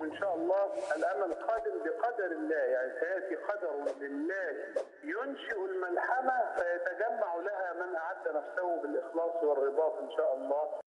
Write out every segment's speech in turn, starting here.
إن شاء الله الأمل قادم بقدر الله يعني سيأتي قدر لله ينشئ الملحمة فيتجمع لها من أعد نفسه بالإخلاص والرباط إن شاء الله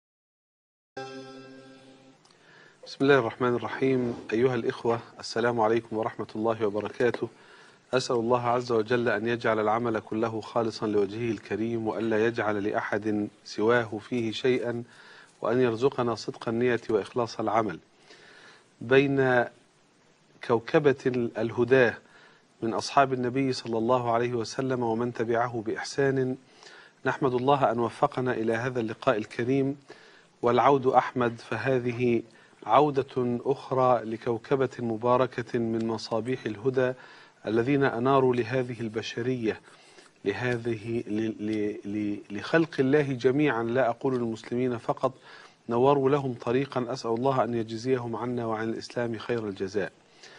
بسم الله الرحمن الرحيم أيها الإخوة السلام عليكم ورحمة الله وبركاته أسأل الله عز وجل أن يجعل العمل كله خالصا لوجهه الكريم وألا يجعل لأحد سواه فيه شيئا وأن يرزقنا صدق النية وإخلاص العمل بين كوكبة الهداة من أصحاب النبي صلى الله عليه وسلم ومن تبعه بإحسان نحمد الله أن وفقنا إلى هذا اللقاء الكريم والعود أحمد فهذه عودة أخرى لكوكبة مباركة من مصابيح الهدى الذين أناروا لهذه البشرية لهذه ل- ل- ل- لخلق الله جميعا لا أقول المسلمين فقط نوروا لهم طريقا أسأل الله أن يجزيهم عنا وعن الإسلام خير الجزاء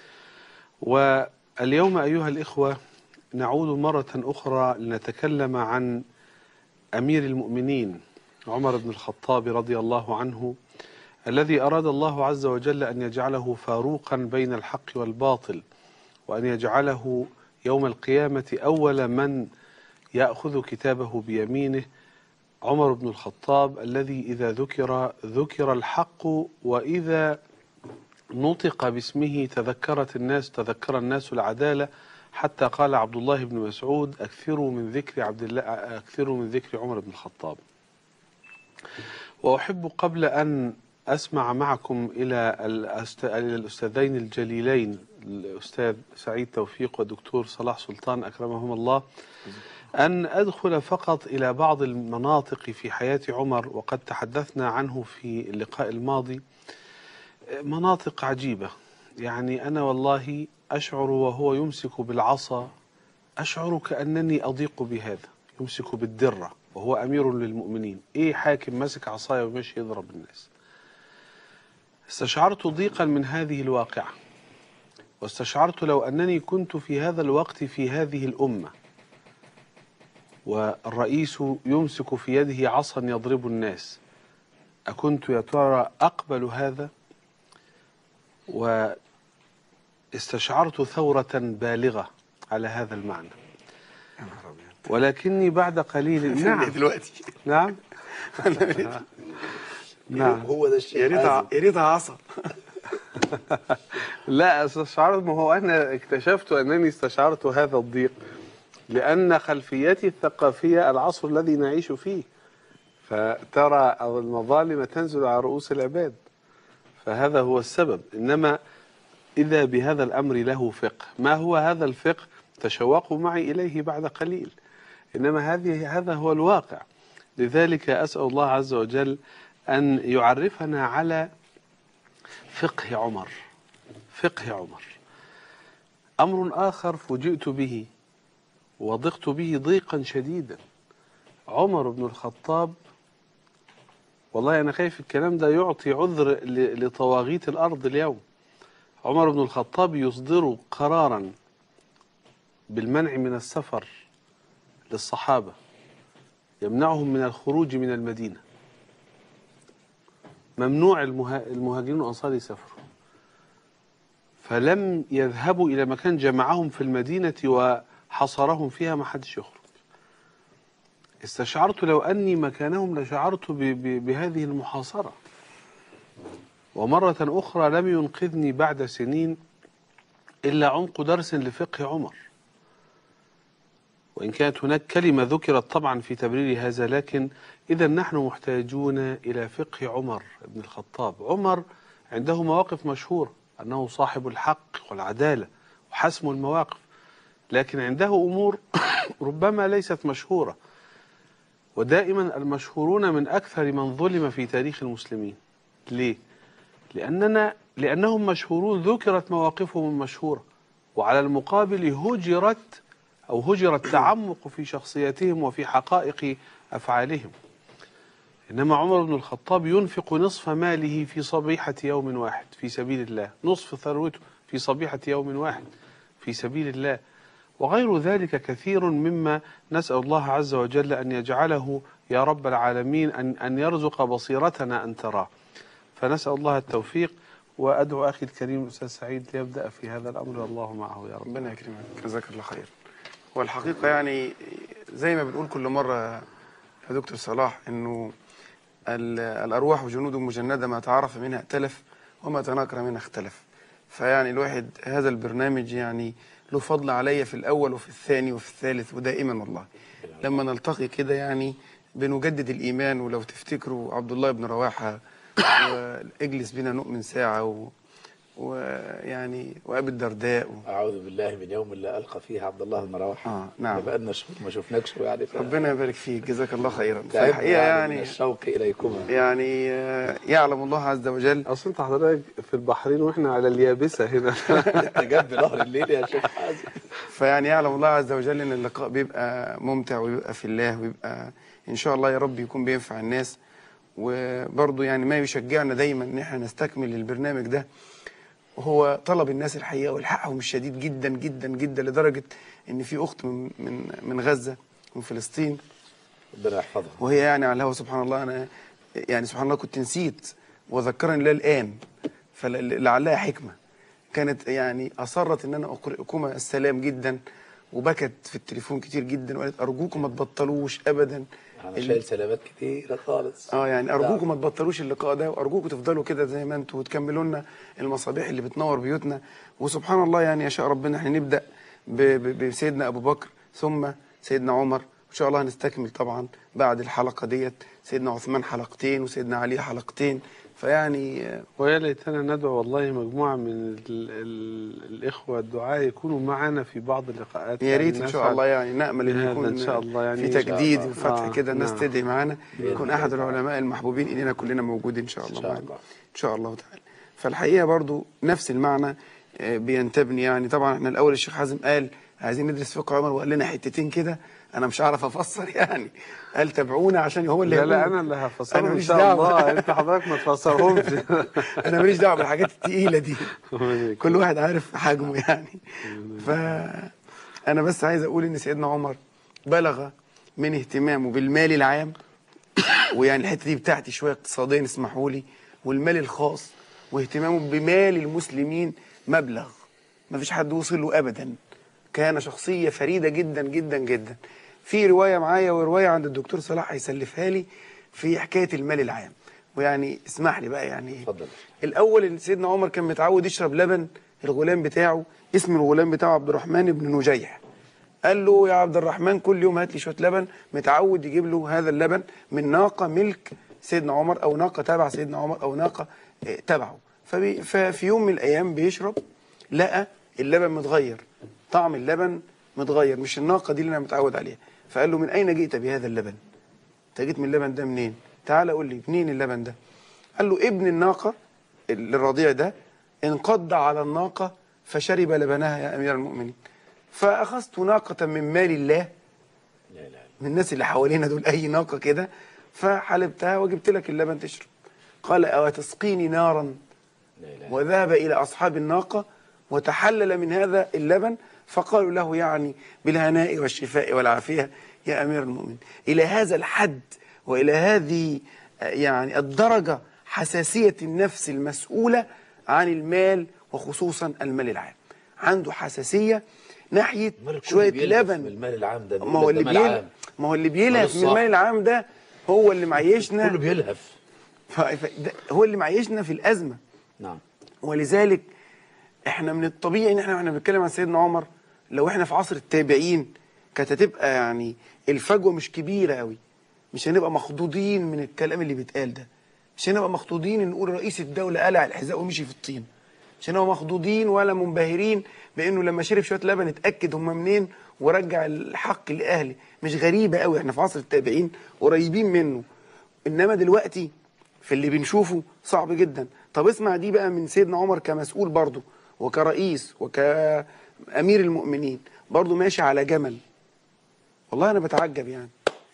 واليوم أيها الإخوة نعود مرة أخرى لنتكلم عن أمير المؤمنين عمر بن الخطاب رضي الله عنه الذي أراد الله عز وجل أن يجعله فاروقا بين الحق والباطل وأن يجعله يوم القيامة أول من يأخذ كتابه بيمينه عمر بن الخطاب الذي إذا ذكر ذكر الحق وإذا نطق باسمه تذكرت الناس تذكر الناس العدالة حتى قال عبد الله بن مسعود أكثروا من ذكر عبد الله أكثروا من ذكر عمر بن الخطاب وأحب قبل أن أسمع معكم إلى الأست- إلى الأستاذين الجليلين الأستاذ سعيد توفيق والدكتور صلاح سلطان أكرمهم الله أن أدخل فقط إلى بعض المناطق في حياة عمر وقد تحدثنا عنه في اللقاء الماضي مناطق عجيبة يعني أنا والله أشعر وهو يمسك بالعصا أشعر كأنني أضيق بهذا يمسك بالدرة وهو أمير للمؤمنين إيه حاكم ماسك عصاية وماشي يضرب الناس استشعرت ضيقا من هذه الواقعة واستشعرت لو أنني كنت في هذا الوقت في هذه الأمة والرئيس يمسك في يده عصا يضرب الناس أكنت يا ترى أقبل هذا واستشعرت ثورة بالغة على هذا المعنى يا نهار أبيض. ولكني بعد قليل نعم دلوقتي نعم نعم هو ده الشيء يا ريتها يا ريتها عصا لا استشعرت ما هو أنا اكتشفت أنني استشعرت هذا الضيق لأن خلفيتي الثقافية العصر الذي نعيش فيه فترى المظالم تنزل على رؤوس العباد فهذا هو السبب إنما إذا بهذا الأمر له فقه ما هو هذا الفقه تشوقوا معي إليه بعد قليل إنما هذه هذا هو الواقع لذلك أسأل الله عز وجل أن يعرفنا على فقه عمر فقه عمر أمر آخر فوجئت به وضقت به ضيقا شديدا عمر بن الخطاب والله أنا خايف الكلام ده يعطي عذر ل- لطواغيت الأرض اليوم عمر بن الخطاب يصدر قرارا بالمنع من السفر للصحابة يمنعهم من الخروج من المدينة ممنوع المها- المهاجرين والأنصار يسافروا فلم يذهبوا إلى مكان جمعهم في المدينة وحصرهم فيها ما حدش يخرج استشعرت لو أني مكانهم لشعرت ب- ب- بهذه المحاصرة ومرة أخرى لم ينقذني بعد سنين إلا عمق درس لفقه عمر وإن كانت هناك كلمة ذكرت طبعا في تبرير هذا لكن إذا نحن محتاجون إلى فقه عمر بن الخطاب عمر عنده مواقف مشهورة أنه صاحب الحق والعدالة وحسم المواقف لكن عنده أمور ربما ليست مشهورة ودائما المشهورون من أكثر من ظلم في تاريخ المسلمين ليه؟ لأننا لأنهم مشهورون ذكرت مواقفهم المشهورة وعلى المقابل هجرت أو هجر التعمق في شخصياتهم وفي حقائق أفعالهم إنما عمر بن الخطاب ينفق نصف ماله في صبيحة يوم واحد في سبيل الله نصف ثروته في صبيحة يوم واحد في سبيل الله وغير ذلك كثير مما نسأل الله عز وجل أن يجعله يا رب العالمين أن, أن يرزق بصيرتنا أن تراه فنسأل الله التوفيق وأدعو أخي الكريم الأستاذ سعيد ليبدأ في هذا الأمر والله معه يا رب ربنا يكرمك جزاك الله خير والحقيقة يعني زي ما بنقول كل مرة يا دكتور صلاح انه ال- الارواح جنود مجندة ما تعرف منها ائتلف وما تناكر منها اختلف فيعني الواحد هذا البرنامج يعني له فضل عليا في الاول وفي الثاني وفي الثالث ودائما والله لما نلتقي كده يعني بنجدد الايمان ولو تفتكروا عبد الله بن رواحه واجلس بنا نؤمن ساعه و ويعني وابي الدرداء و... أعوذ بالله من يوم لا ألقى فيه عبد الله بن رواحة اه نعم بقالنا شهور ما شفناكش يعني ف- ربنا يبارك فيك جزاك الله خيرا تعبنا فالحقيقه يعني من يعني الشوق إليكما يعني آه، يعلم الله عز وجل أصل أنت حضرتك في البحرين وإحنا على اليابسة هنا جنب نهر الليل يا شيخ حازم فيعني يعلم الله عز وجل ان اللقاء بيبقى ممتع ويبقى في الله ويبقى ان شاء الله يا رب يكون بينفع الناس وبرضه يعني ما يشجعنا دايما ان احنا نستكمل البرنامج ده هو طلب الناس الحقيقه والحقهم الشديد جدا جدا جدا لدرجه ان في اخت من من من غزه من فلسطين ربنا يحفظها وهي يعني على الهوا سبحان الله انا يعني سبحان الله كنت نسيت وذكرني الله الان فلعلها حكمه كانت يعني اصرت ان انا اقرئكما السلام جدا وبكت في التليفون كتير جدا وقالت ارجوكم ما تبطلوش ابدا أنا شايل سلامات كتيرة خالص اه يعني ارجوكم ما تبطلوش اللقاء ده وارجوكم تفضلوا كده زي ما انتوا وتكملوا لنا المصابيح اللي بتنور بيوتنا وسبحان الله يعني يشاء ربنا احنا نبدا ب- ب- بسيدنا ابو بكر ثم سيدنا عمر وان شاء الله هنستكمل طبعا بعد الحلقه ديت سيدنا عثمان حلقتين وسيدنا علي حلقتين فيعني آه، ويا ليتنا ندعو والله مجموعة من ال ال الإخوة الدعاء يكونوا معنا في بعض اللقاءات يا يعني ريت ان شاء نسعد الله يعني نامل ان بهذا يكون إن شاء الله يعني في إن شاء تجديد الله. وفتح آه، كده الناس نعم. تدعي معانا بإذن يكون الله احد تعالى. العلماء المحبوبين الينا كلنا موجود ان شاء الله إن شاء معانا. الله. ان شاء الله تعالى فالحقيقه برضو نفس المعنى آه، بينتابني يعني طبعا احنا الاول الشيخ حازم قال عايزين ندرس فقه عمر وقال لنا حتتين كده انا مش هعرف افسر يعني قال تابعونا عشان هو اللي لا لا هيقول. أنا اللي هفسرهم أنا إن ماليش شاء دعوة. الله أنت حضرتك ما تفسرهمش انا ماليش دعوه بالحاجات التقيله دي ربنا كل واحد عارف حجمه يعني ف انا بس عايز اقول ان سيدنا عمر بلغ من اهتمامه بالمال العام ويعني الحته دي بتاعتي شويه اقتصاديا اسمحوا لي والمال الخاص واهتمامه بمال المسلمين مبلغ ما فيش حد وصل له ابدا كان شخصيه فريده جدا جدا جدا في روايه معايا وروايه عند الدكتور صلاح هيسلفها لي في حكايه المال العام ويعني اسمح لي بقى يعني اتفضل. الاول ان سيدنا عمر كان متعود يشرب لبن الغلام بتاعه اسم الغلام بتاعه عبد الرحمن بن نجيح قال له يا عبد الرحمن كل يوم هات لي شويه لبن متعود يجيب له هذا اللبن من ناقه ملك سيدنا عمر او ناقه تبع سيدنا عمر او ناقه آه، تبعه فبي ففي يوم من الايام بيشرب لقى اللبن متغير طعم اللبن متغير مش الناقه دي اللي انا متعود عليها فقال له من اين جئت بهذا اللبن انت جيت من اللبن ده منين تعال قول لي منين اللبن ده قال له ابن الناقه الرضيع ده انقض على الناقه فشرب لبنها يا امير المؤمنين فاخذت ناقه من مال الله لا لا من الناس اللي حوالينا دول اي ناقه كده فحلبتها وجبت لك اللبن تشرب قال او تسقيني نارا لا لا وذهب الى اصحاب الناقه وتحلل من هذا اللبن فقالوا له يعني بالهناء والشفاء والعافيه يا امير المؤمنين الى هذا الحد والى هذه آه، يعني الدرجه حساسيه النفس المسؤوله عن المال وخصوصا المال العام عنده حساسيه ناحيه أمال الكل شويه بيلهف من لبن المال العام ده ما هو اللي بيقول لك ده مال بيلهف عام. ما هو اللي بيلهف من الصح. المال العام ده هو اللي معيشنا كله بيلهف ف- ف- ده- هو اللي معيشنا في الازمه نعم ولذلك احنا من الطبيعي ان احنا واحنا بنتكلم عن سيدنا عمر لو احنا في عصر التابعين كانت هتبقى يعني الفجوه مش كبيره قوي مش هنبقى مخضوضين من الكلام اللي بيتقال ده مش هنبقى مخضوضين ان نقول رئيس الدوله قلع الحذاء ومشي في الطين مش هنبقى مخضوضين ولا منبهرين بانه لما شرب شويه لبن اتاكد هم منين ورجع الحق لاهله مش غريبه قوي احنا في عصر التابعين قريبين منه انما دلوقتي في اللي بنشوفه صعب جدا طب اسمع دي بقى من سيدنا عمر كمسؤول برضه وكرئيس وكأمير المؤمنين برضه ماشي على جمل والله أنا بتعجب يعني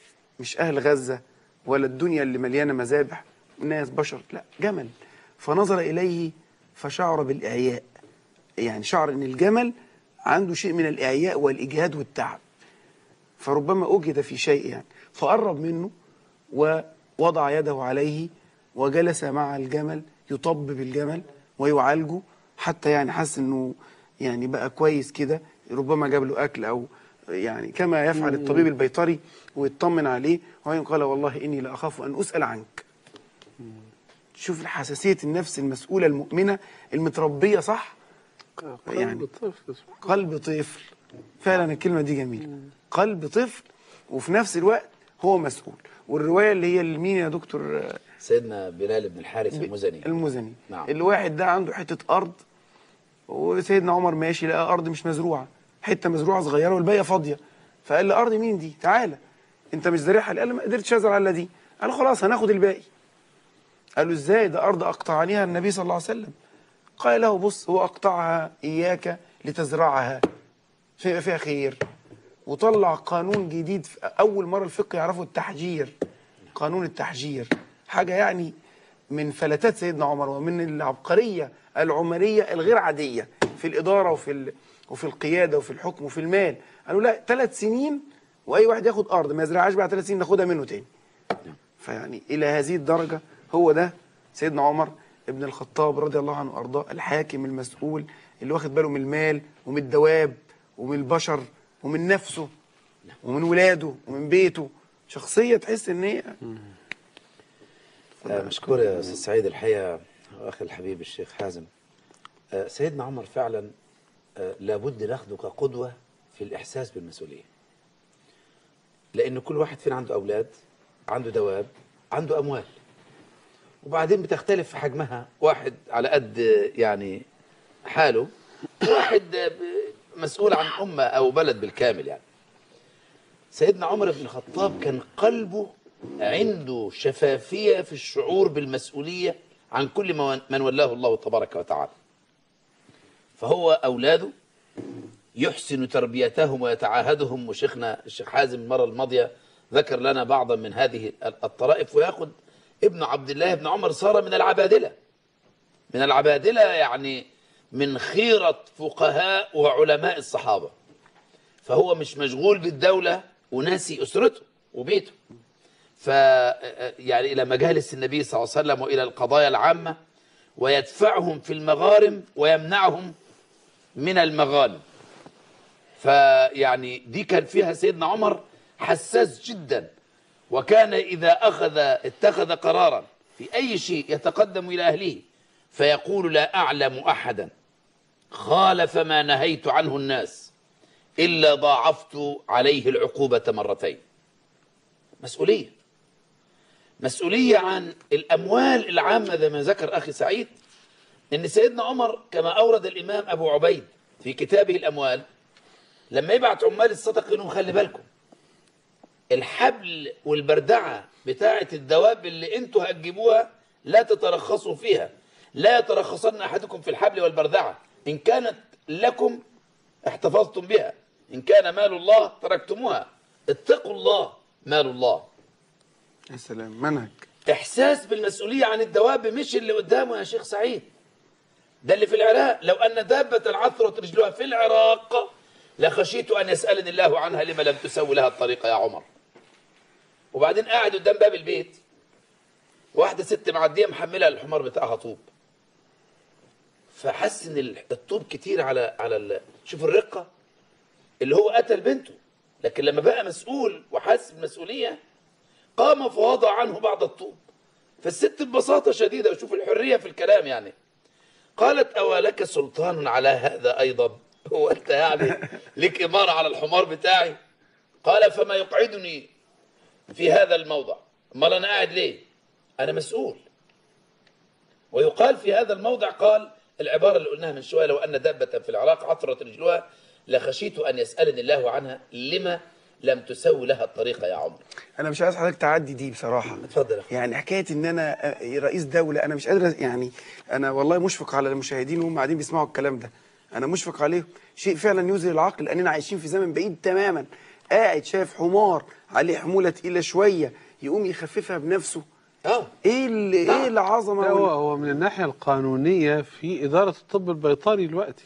مش أهل غزة ولا الدنيا اللي مليانة مذابح ناس بشر لا جمل فنظر إليه فشعر بالإعياء يعني شعر إن الجمل عنده شيء من الإعياء والإجهاد والتعب فربما أجهد في شيء يعني فقرب منه ووضع يده عليه وجلس مع الجمل يطبب الجمل ويعالجه حتى يعني حس انه يعني بقى كويس كده ربما جاب له اكل او يعني كما يفعل الطبيب البيطري ويطمن عليه وبعدين قال والله اني لاخاف ان اسال عنك شوف حساسيه النفس المسؤوله المؤمنه المتربيه صح يعني. يعني طفل سبحان قلب طفل فعلا الكلمه دي جميله قلب طفل وفي نفس الوقت هو مسؤول والروايه اللي هي لمين يا دكتور آه، سيدنا بلال بن الحارث المزني المزني نعم. الواحد ده عنده حته ارض وسيدنا عمر ماشي لقى ارض مش مزروعه حته مزروعه صغيره والباقيه فاضيه فقال له ارض مين دي تعالى انت مش زارعها قال له ما قدرتش ازرع الا دي قال له خلاص هناخد الباقي قال له ازاي ده ارض اقطعنيها النبي صلى الله عليه وسلم قال له بص هو اقطعها اياك لتزرعها فيها فيها خير وطلع قانون جديد في اول مره الفقه يعرفه التحجير قانون التحجير حاجه يعني من فلتات سيدنا عمر ومن العبقريه العمريه الغير عاديه في الاداره وفي ال... وفي القياده وفي الحكم وفي المال قالوا لا ثلاث سنين واي واحد ياخد ارض ما يزرعهاش بعد ثلاث سنين ناخدها منه تاني فيعني الى هذه الدرجه هو ده سيدنا عمر ابن الخطاب رضي الله عنه وارضاه الحاكم المسؤول اللي واخد باله من المال ومن الدواب ومن البشر ومن نفسه ومن ولاده ومن بيته شخصيه تحس ان هي آه، مشكور يا استاذ سعيد الحقيقه اخي الحبيب الشيخ حازم آه، سيدنا عمر فعلا آه، لابد ناخده كقدوه في الاحساس بالمسؤوليه لان كل واحد فينا عنده اولاد عنده دواب عنده اموال وبعدين بتختلف في حجمها واحد على قد آه، يعني حاله واحد آه، ب- مسؤول عن امه او بلد بالكامل يعني سيدنا عمر بن الخطاب كان قلبه عنده شفافية في الشعور بالمسؤولية عن كل ما- من ولاه الله تبارك وتعالى فهو أولاده يحسن تربيتهم ويتعاهدهم وشيخنا الشيخ حازم المرة الماضية ذكر لنا بعضا من هذه الطرائف ويأخذ ابن عبد الله بن عمر صار من العبادلة من العبادلة يعني من خيرة فقهاء وعلماء الصحابة فهو مش مشغول بالدولة وناسي أسرته وبيته ف يعني إلى مجالس النبي صلى الله عليه وسلم وإلى القضايا العامة ويدفعهم في المغارم ويمنعهم من المغانم فيعني دي كان فيها سيدنا عمر حساس جدا وكان إذا أخذ اتخذ قرارا في أي شيء يتقدم إلى أهله فيقول لا أعلم أحدا خالف ما نهيت عنه الناس إلا ضاعفت عليه العقوبة مرتين مسؤولية مسؤولية عن الأموال العامة زي ما ذكر أخي سعيد إن سيدنا عمر كما أورد الإمام أبو عبيد في كتابه الأموال لما يبعت عمال الصدقة يقول لهم خلي بالكم الحبل والبردعة بتاعة الدواب اللي انتوا هتجيبوها لا تترخصوا فيها لا يترخصن أحدكم في الحبل والبردعة إن كانت لكم احتفظتم بها إن كان مال الله تركتموها اتقوا الله مال الله يا سلام منهج إحساس بالمسؤولية عن الدواب مش اللي قدامه يا شيخ سعيد ده اللي في العراق لو أن دابة العثرة رجلها في العراق لخشيت أن يسألني الله عنها لما لم تسوي لها الطريقة يا عمر وبعدين قاعد قدام باب البيت واحدة ست معدية محملة الحمار بتاعها طوب فحس ان ال- الطوب كتير على على ال- شوف الرقة اللي هو قتل بنته لكن لما بقى مسؤول وحس بالمسؤولية قام فوضع عنه بعض الطوب فالست ببساطة شديدة وشوف الحرية في الكلام يعني قالت أولك سلطان على هذا أيضا هو أنت يعني لك إمارة على الحمار بتاعي قال فما يقعدني في هذا الموضع امال أنا قاعد ليه أنا مسؤول ويقال في هذا الموضع قال العبارة اللي قلناها من شوية لو أن دابة في العراق عثرت رجلها لخشيت أن يسألني الله عنها لما لم تسوي لها الطريقة يا عمر انا مش عايز حضرتك تعدي دي بصراحه اتفضل يا أخي. يعني حكايه ان انا آه، رئيس دوله انا مش قادر يعني انا والله مشفق على المشاهدين وهم قاعدين بيسمعوا الكلام ده انا مشفق عليهم شيء فعلا يزري العقل لاننا عايشين في زمن بعيد تماما قاعد شايف حمار عليه حموله تقيله شويه يقوم يخففها بنفسه اه ايه اللي ايه العظمه لا هو وال- هو من الناحية القانونية في إدارة الطب البيطري دلوقتي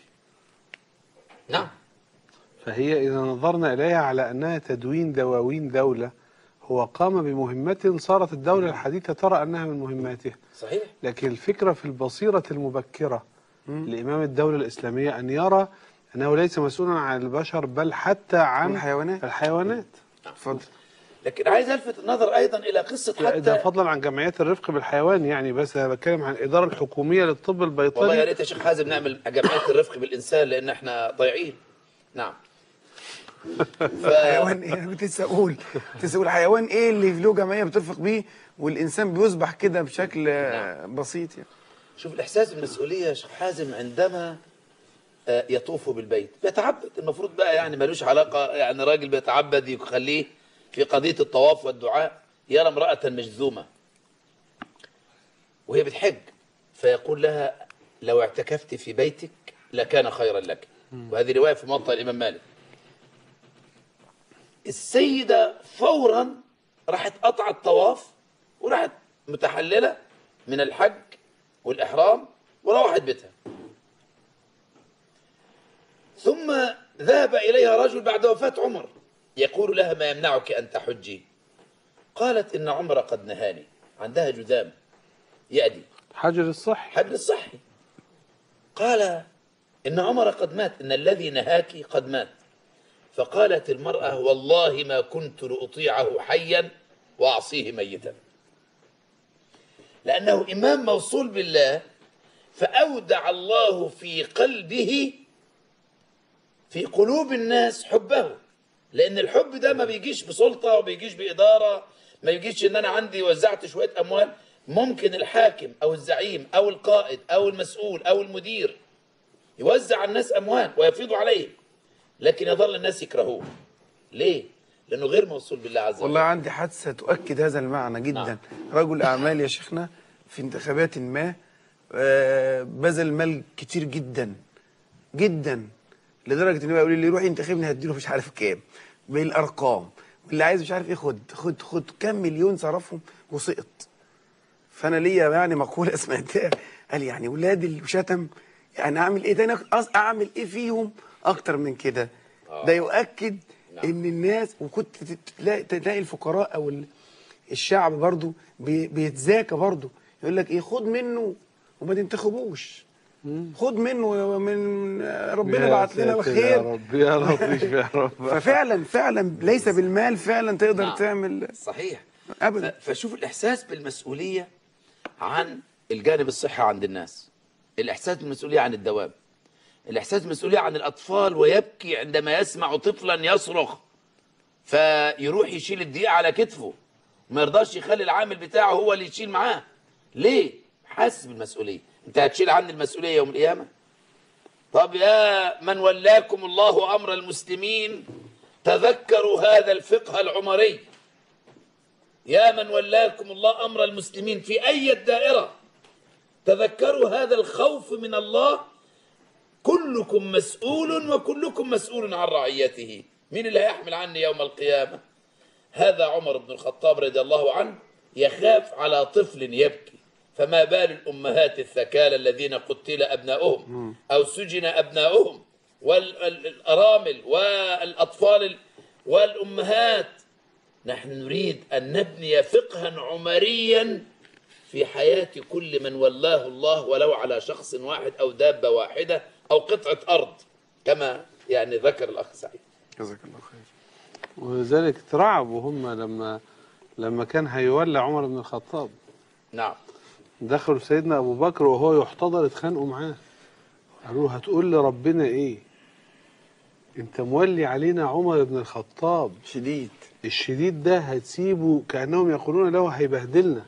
نعم فهي إذا نظرنا إليها على أنها تدوين دواوين دولة هو قام بمهمة صارت الدولة الحديثة ترى أنها من مهماتها صحيح لكن الفكرة في البصيرة المبكرة لإمام الدولة الإسلامية أن يرى أنه ليس مسؤولا عن البشر بل حتى عن الحيوانات. الحيوانات اتفضل لكن عايز الفت النظر ايضا الى قصه ده حتى فضلا عن جمعيات الرفق بالحيوان يعني بس أنا بتكلم عن الإدارة الحكومية للطب والله يا البيطري ريت يا شيخ حازم نعمل جمعيه الرفق بالانسان لان احنا ضايعين نعم ف... حيوان ايه انا كنت لسه اقول كنت لسه اقول حيوان ايه اللي له جمعيه بترفق بيه والانسان بيصبح كده بشكل آه، بسيط يعني شوف الاحساس بالمسؤوليه يا شيخ حازم عندما آه، يطوف بالبيت بيتعبد المفروض بقى يعني ملوش علاقه يعني راجل بيتعبد يخليه في قضيه الطواف والدعاء يرى امراه مجذومه وهي بتحج فيقول لها لو اعتكفت في بيتك لكان خيرا لك وهذه روايه في موطأ الامام مالك السيده فورا راحت قطع الطواف وراحت متحلله من الحج والاحرام وروحت بيتها ثم ذهب اليها رجل بعد وفاه عمر يقول لها ما يمنعك ان تحجي قالت ان عمر قد نهاني عندها جذام يأدي حجر الصح حج الصحي قال إن عمر قد مات إن الذي نهاك قد مات فقالت المرأة والله ما كنت لأطيعه حيا وأعصيه ميتا لأنه إمام موصول بالله فأودع الله في قلبه في قلوب الناس حبه لأن الحب ده ما بيجيش بسلطة وما بيجيش بإدارة ما يجيش إن أنا عندي وزعت شوية أموال ممكن الحاكم أو الزعيم أو القائد أو المسؤول أو المدير يوزع على الناس أموال ويفيض عليهم لكن يظل الناس يكرهوه ليه؟ لأنه غير موصول بالله عز وجل والله عندي حادثه تؤكد هذا المعنى جدا نعم. رجل اعمال يا شيخنا في انتخابات ما آه، بذل مال كتير جدا جدا لدرجه انه يقول لي روح انتخبني هديله مش عارف كام بالارقام واللي عايز مش عارف ايه خد خد خد كام مليون صرفهم وسقط فانا ليا يعني مقوله سمعتها قال يعني ولاد اللي شتم يعني اعمل ايه تاني أص- اعمل ايه فيهم اكتر من كده ده يؤكد نعم. ان الناس وكنت تلاقي, تلاقي الفقراء او ال- الشعب برضو بي- بيتذاكى برضو يقول لك ايه خد منه وما تنتخبوش خد منه من ربنا يا بعت لنا ساتر يا خير رب يا لطيف يا رب ففعلا فعلا ليس بالمال فعلا تقدر نعم. تعمل صحيح ابدا ف- فشوف الإحساس بالمسؤولية عن الجانب الصحي عند الناس الإحساس بالمسؤولية عن الدواب الإحساس بالمسؤولية عن الأطفال ويبكي عندما يسمع طفلا يصرخ فيروح يشيل الدقيقة على كتفه ما يرضاش يخلي العامل بتاعه هو اللي يشيل معاه ليه؟ حاسس بالمسؤولية انت هتشيل عني المسؤولية يوم القيامة طب يا من ولاكم الله أمر المسلمين تذكروا هذا الفقه العمري يا من ولاكم الله أمر المسلمين في أي الدائرة تذكروا هذا الخوف من الله كلكم مسؤول وكلكم مسؤول عن رعيته مين اللي هيحمل عني يوم القيامة هذا عمر بن الخطاب رضي الله عنه يخاف على طفل يبكي فما بال الأمهات الثكالى الذين قتل أبناؤهم أو سجن أبناؤهم والأرامل والأطفال ال- والأمهات نحن نريد أن نبني فقها عمريا في حياة كل من ولاه الله ولو على شخص واحد أو دابة واحدة أو قطعة أرض كما يعني ذكر الأخ سعيد جزاك الله خير ولذلك اترعبوا هم لما لما كان هيولى عمر بن الخطاب نعم دخلوا سيدنا ابو بكر وهو يحتضر اتخانقوا معاه قالوا له هتقول لربنا ايه انت مولي علينا عمر بن الخطاب شديد الشديد ده هتسيبه كانهم يقولون له هيبهدلنا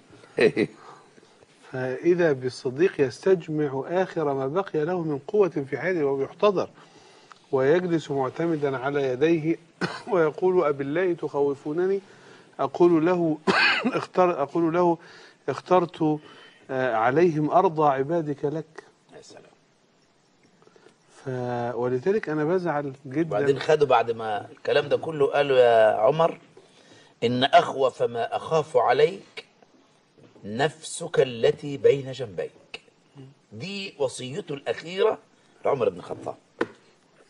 فاذا بالصديق يستجمع اخر ما بقي له من قوه في حياته وهو يحتضر ويجلس معتمدا على يديه ويقول أبالله تخوفونني أقول له اختار أقول له اخترت آه، عليهم أرضى عبادك لك يا سلام ف... ولذلك أنا بزعل وبعدين جدا خدوا بعد ما الكلام ده كله قالوا يا عمر إن أخوف ما أخاف عليك نفسك التي بين جنبيك دي وصيته الأخيرة لعمر بن الخطاب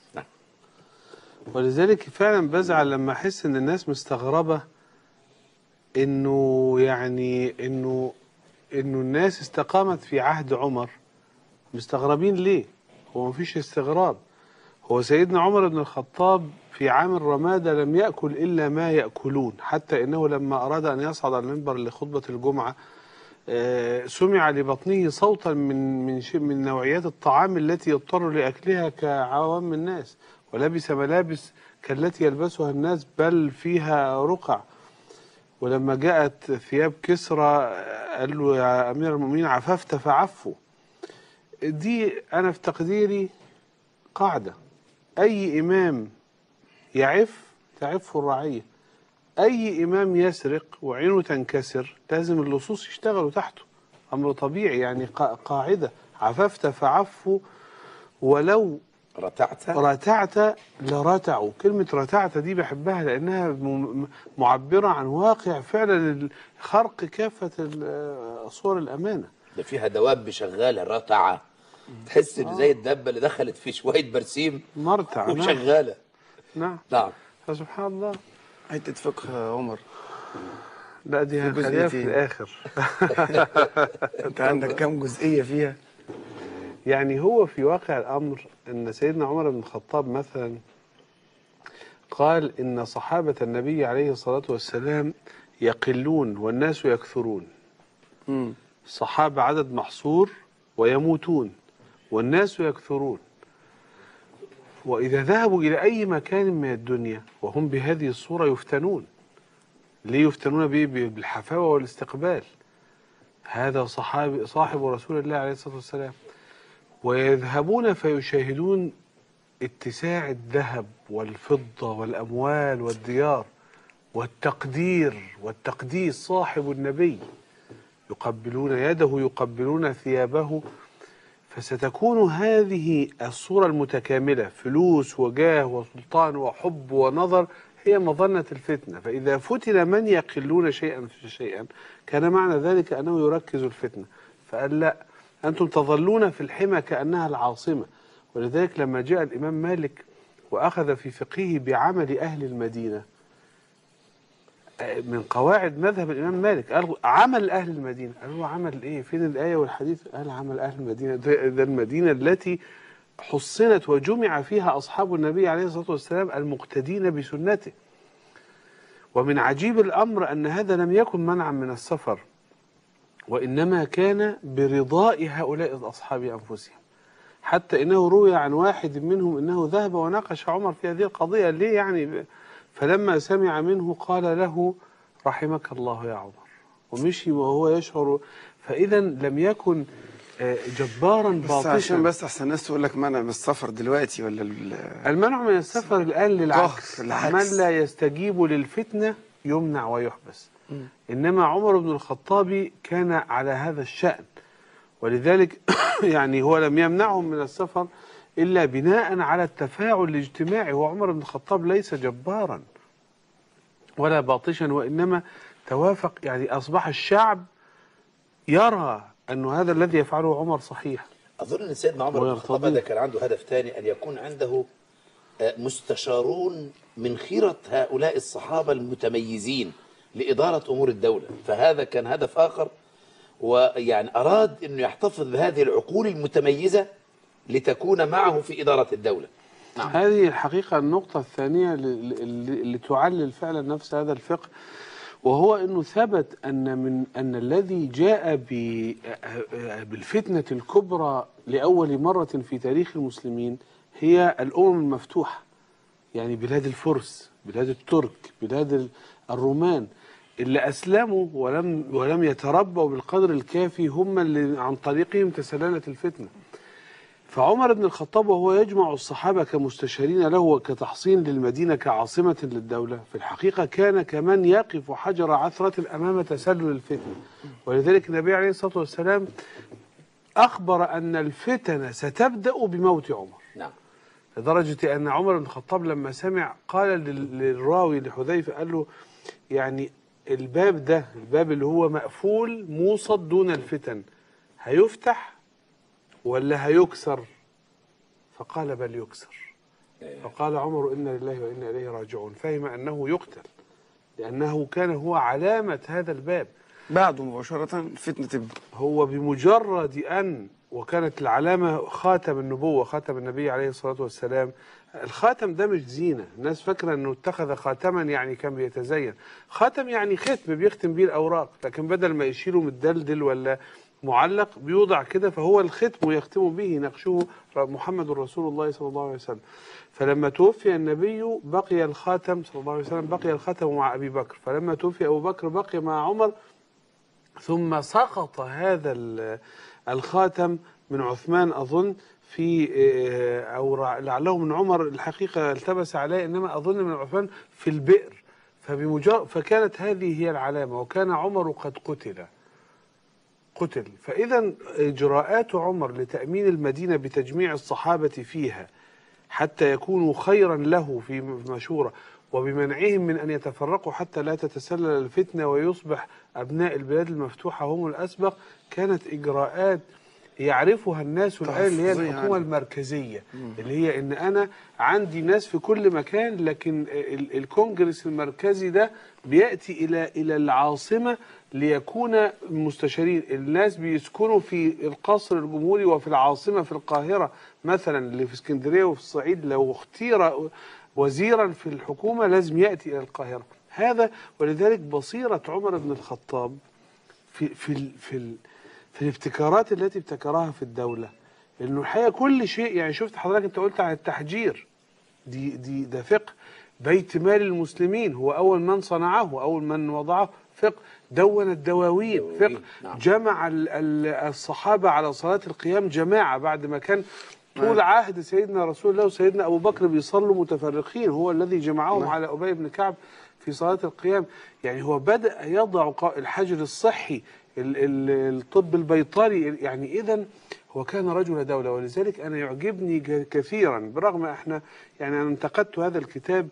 ولذلك فعلا بزعل لما أحس إن الناس مستغربة انه يعني انه انه الناس استقامت في عهد عمر مستغربين ليه هو مفيش استغراب هو سيدنا عمر بن الخطاب في عام الرمادة لم يأكل إلا ما يأكلون حتى إنه لما أراد أن يصعد على المنبر لخطبة الجمعة آه، سمع لبطنه صوتا من من شيء من نوعيات الطعام التي يضطر لأكلها كعوام الناس ولبس ملابس كالتي يلبسها الناس بل فيها رقع ولما جاءت ثياب كسرى آه، قال له يا أمير المؤمنين عففت فعفوا دي أنا في تقديري قاعدة أي إمام يعف تعفه الرعية أي إمام يسرق وعينه تنكسر لازم اللصوص يشتغلوا تحته أمر طبيعي يعني قا- قاعدة عففت فعفوا ولو رتعت رتعت لرتعوا كلمة رتعت دي بحبها لأنها م- معبرة عن واقع فعلا خرق كافة ال- صور الأمانة ده فيها دواب شغاله رتعه تحس ان زي الدبه اللي دخلت في شويه برسيم مرتع نعم وشغاله نعم نعم فسبحان الله حته فقه يا عمر لا دي هنخليها في جزئيتين. الآخر انت عندك كام جزئيه فيها يعني هو في واقع الأمر أن سيدنا عمر بن الخطاب مثلا قال إن صحابة النبي عليه الصلاة والسلام يقلون والناس يكثرون مم. الصحابة عدد محصور ويموتون والناس يكثرون وإذا ذهبوا إلى أي مكان من الدنيا وهم بهذه الصورة يفتنون ليه يفتنون به بالحفاوة والاستقبال هذا صحابي صاحب رسول الله عليه الصلاة والسلام ويذهبون فيشاهدون اتساع الذهب والفضة والأموال والديار والتقدير والتقديس صاحب النبي يقبلون يده يقبلون ثيابه فستكون هذه الصورة المتكاملة فلوس وجاه وسلطان وحب ونظر هي مظنة الفتنة فإذا فتن من يقلون شيئا في شيئا كان معنى ذلك أنه يركز الفتنة فقال لا أنتم تظلون في الحمى كأنها العاصمة ولذلك لما جاء الإمام مالك وأخذ في فقهه بعمل أهل المدينة من قواعد مذهب الإمام مالك قال عمل أهل المدينة قال له عمل إيه فين الآية والحديث قال عمل أهل المدينة ده, ده المدينة التي حصنت وجمع فيها أصحاب النبي عليه الصلاة والسلام المقتدين بسنته ومن عجيب الأمر أن هذا لم يكن منعا من السفر وإنما كان برضاء هؤلاء الأصحاب أنفسهم حتى إنه روي عن واحد منهم إنه ذهب وناقش عمر في هذه القضية ليه يعني فلما سمع منه قال له رحمك الله يا عمر ومشي وهو يشعر فإذا لم يكن آه، جبارا بس عشان باطشا بس احسن الناس تقول لك منع من السفر دلوقتي ولا ال- المنع من السفر الآن للعكس ضغط، العكس. من لا يستجيب للفتنة يمنع ويحبس إنما عمر بن الخطاب كان على هذا الشأن ولذلك يعني هو لم يمنعهم من السفر إلا بناء على التفاعل الاجتماعي وعمر بن الخطاب ليس جبارا ولا باطشا وإنما توافق يعني أصبح الشعب يرى أن هذا الذي يفعله عمر صحيح اظن ان سيدنا عمر بن الخطاب ويرتضيه. هذا كان عنده هدف ثاني ان يكون عنده آه، مستشارون من خيره هؤلاء الصحابه المتميزين لاداره امور الدوله فهذا كان هدف اخر ويعني اراد انه يحتفظ بهذه العقول المتميزه لتكون معه في اداره الدوله نعم. هذه الحقيقة النقطة الثانية اللي- اللي اللي تعلل فعلا نفس هذا الفقه وهو أنه ثبت أن من أن الذي جاء ب- بالفتنة الكبرى لأول مرة في تاريخ المسلمين هي الأمم المفتوحة يعني بلاد الفرس بلاد الترك بلاد ال- الرومان اللي أسلموا ولم ولم يتربوا بالقدر الكافي هم اللي عن طريقهم تسللت الفتنة فعمر بن الخطاب وهو يجمع الصحابة كمستشارين له وكتحصين للمدينة كعاصمة للدولة في الحقيقة كان كمن يقف حجر عثرة أمام تسلل الفتنة ولذلك النبي عليه الصلاة والسلام أخبر أن الفتن ستبدأ بموت عمر نعم لدرجة أن عمر بن الخطاب لما سمع قال لل- للراوي لحذيفة قال له يعني الباب ده الباب اللي هو مقفول موصد دون الفتن هيفتح ولا هيكسر فقال بل يكسر فقال عمر إنا لله وإنا إليه راجعون فهم أنه يقتل لأنه كان هو علامة هذا الباب بعده مباشرة الفتنة تبدأ هو بمجرد أن وكانت العلامة خاتم النبوة خاتم النبي عليه الصلاة والسلام الخاتم ده مش زينة الناس فاكرة أنه اتخذ خاتما يعني كان بيتزين خاتم يعني ختم بيختم بيه الأوراق لكن بدل ما يشيله متدلدل ولا معلق بيوضع كده فهو الختم يختم به نقشه محمد رسول الله صلى الله عليه وسلم فلما توفي النبي بقي الخاتم صلى الله عليه وسلم بقي الخاتم مع أبي بكر فلما توفي أبو بكر بقي مع عمر ثم سقط هذا ال- الخاتم من عثمان أظن في آه، أو رع- لعله من عمر الحقيقة التبس عليه إنما أظن من عثمان في البئر فبمجرد فكانت هذه هي العلامة وكان عمر قد قتل قتل فإذا إجراءات عمر لتأمين المدينة بتجميع الصحابة فيها حتى يكونوا خيرا له في مشورة وبمنعهم من أن يتفرقوا حتى لا تتسلل الفتنة ويصبح أبناء البلاد المفتوحة هم الأسبق كانت إجراءات يعرفها الناس الآن اللي هي تحفظية الحكومة يعني. المركزية اللي هي إن أنا عندي ناس في كل مكان لكن ال- الكونجرس المركزي ده بيأتي إلى إلى العاصمة ليكون مستشارين الناس بيسكنوا في القصر الجمهوري وفي العاصمة في القاهرة مثلا اللي في اسكندرية وفي الصعيد لو اختير وزيرا في الحكومة لازم يأتي إلى القاهرة هذا ولذلك بصيرة عمر بن الخطاب في في ال في ال في الابتكارات التي ابتكرها في الدولة انه الحقيقة كل شيء يعني شفت حضرتك انت قلت عن التحجير دي دي ده فقه بيت مال المسلمين هو اول من صنعه اول من وضعه فقه دون الدواوين فقه نعم. جمع ال- ال- الصحابة على صلاة القيام جماعة بعد ما كان طول عهد سيدنا رسول الله وسيدنا أبو بكر بيصلوا متفرقين هو الذي جمعهم على أبي بن كعب في صلاة القيام يعني هو بدأ يضع قا- الحجر الصحي ال- ال- الطب البيطري يعني إذا هو كان رجل دولة ولذلك أنا يعجبني ج- كثيرا برغم احنا يعني أنا انتقدت هذا الكتاب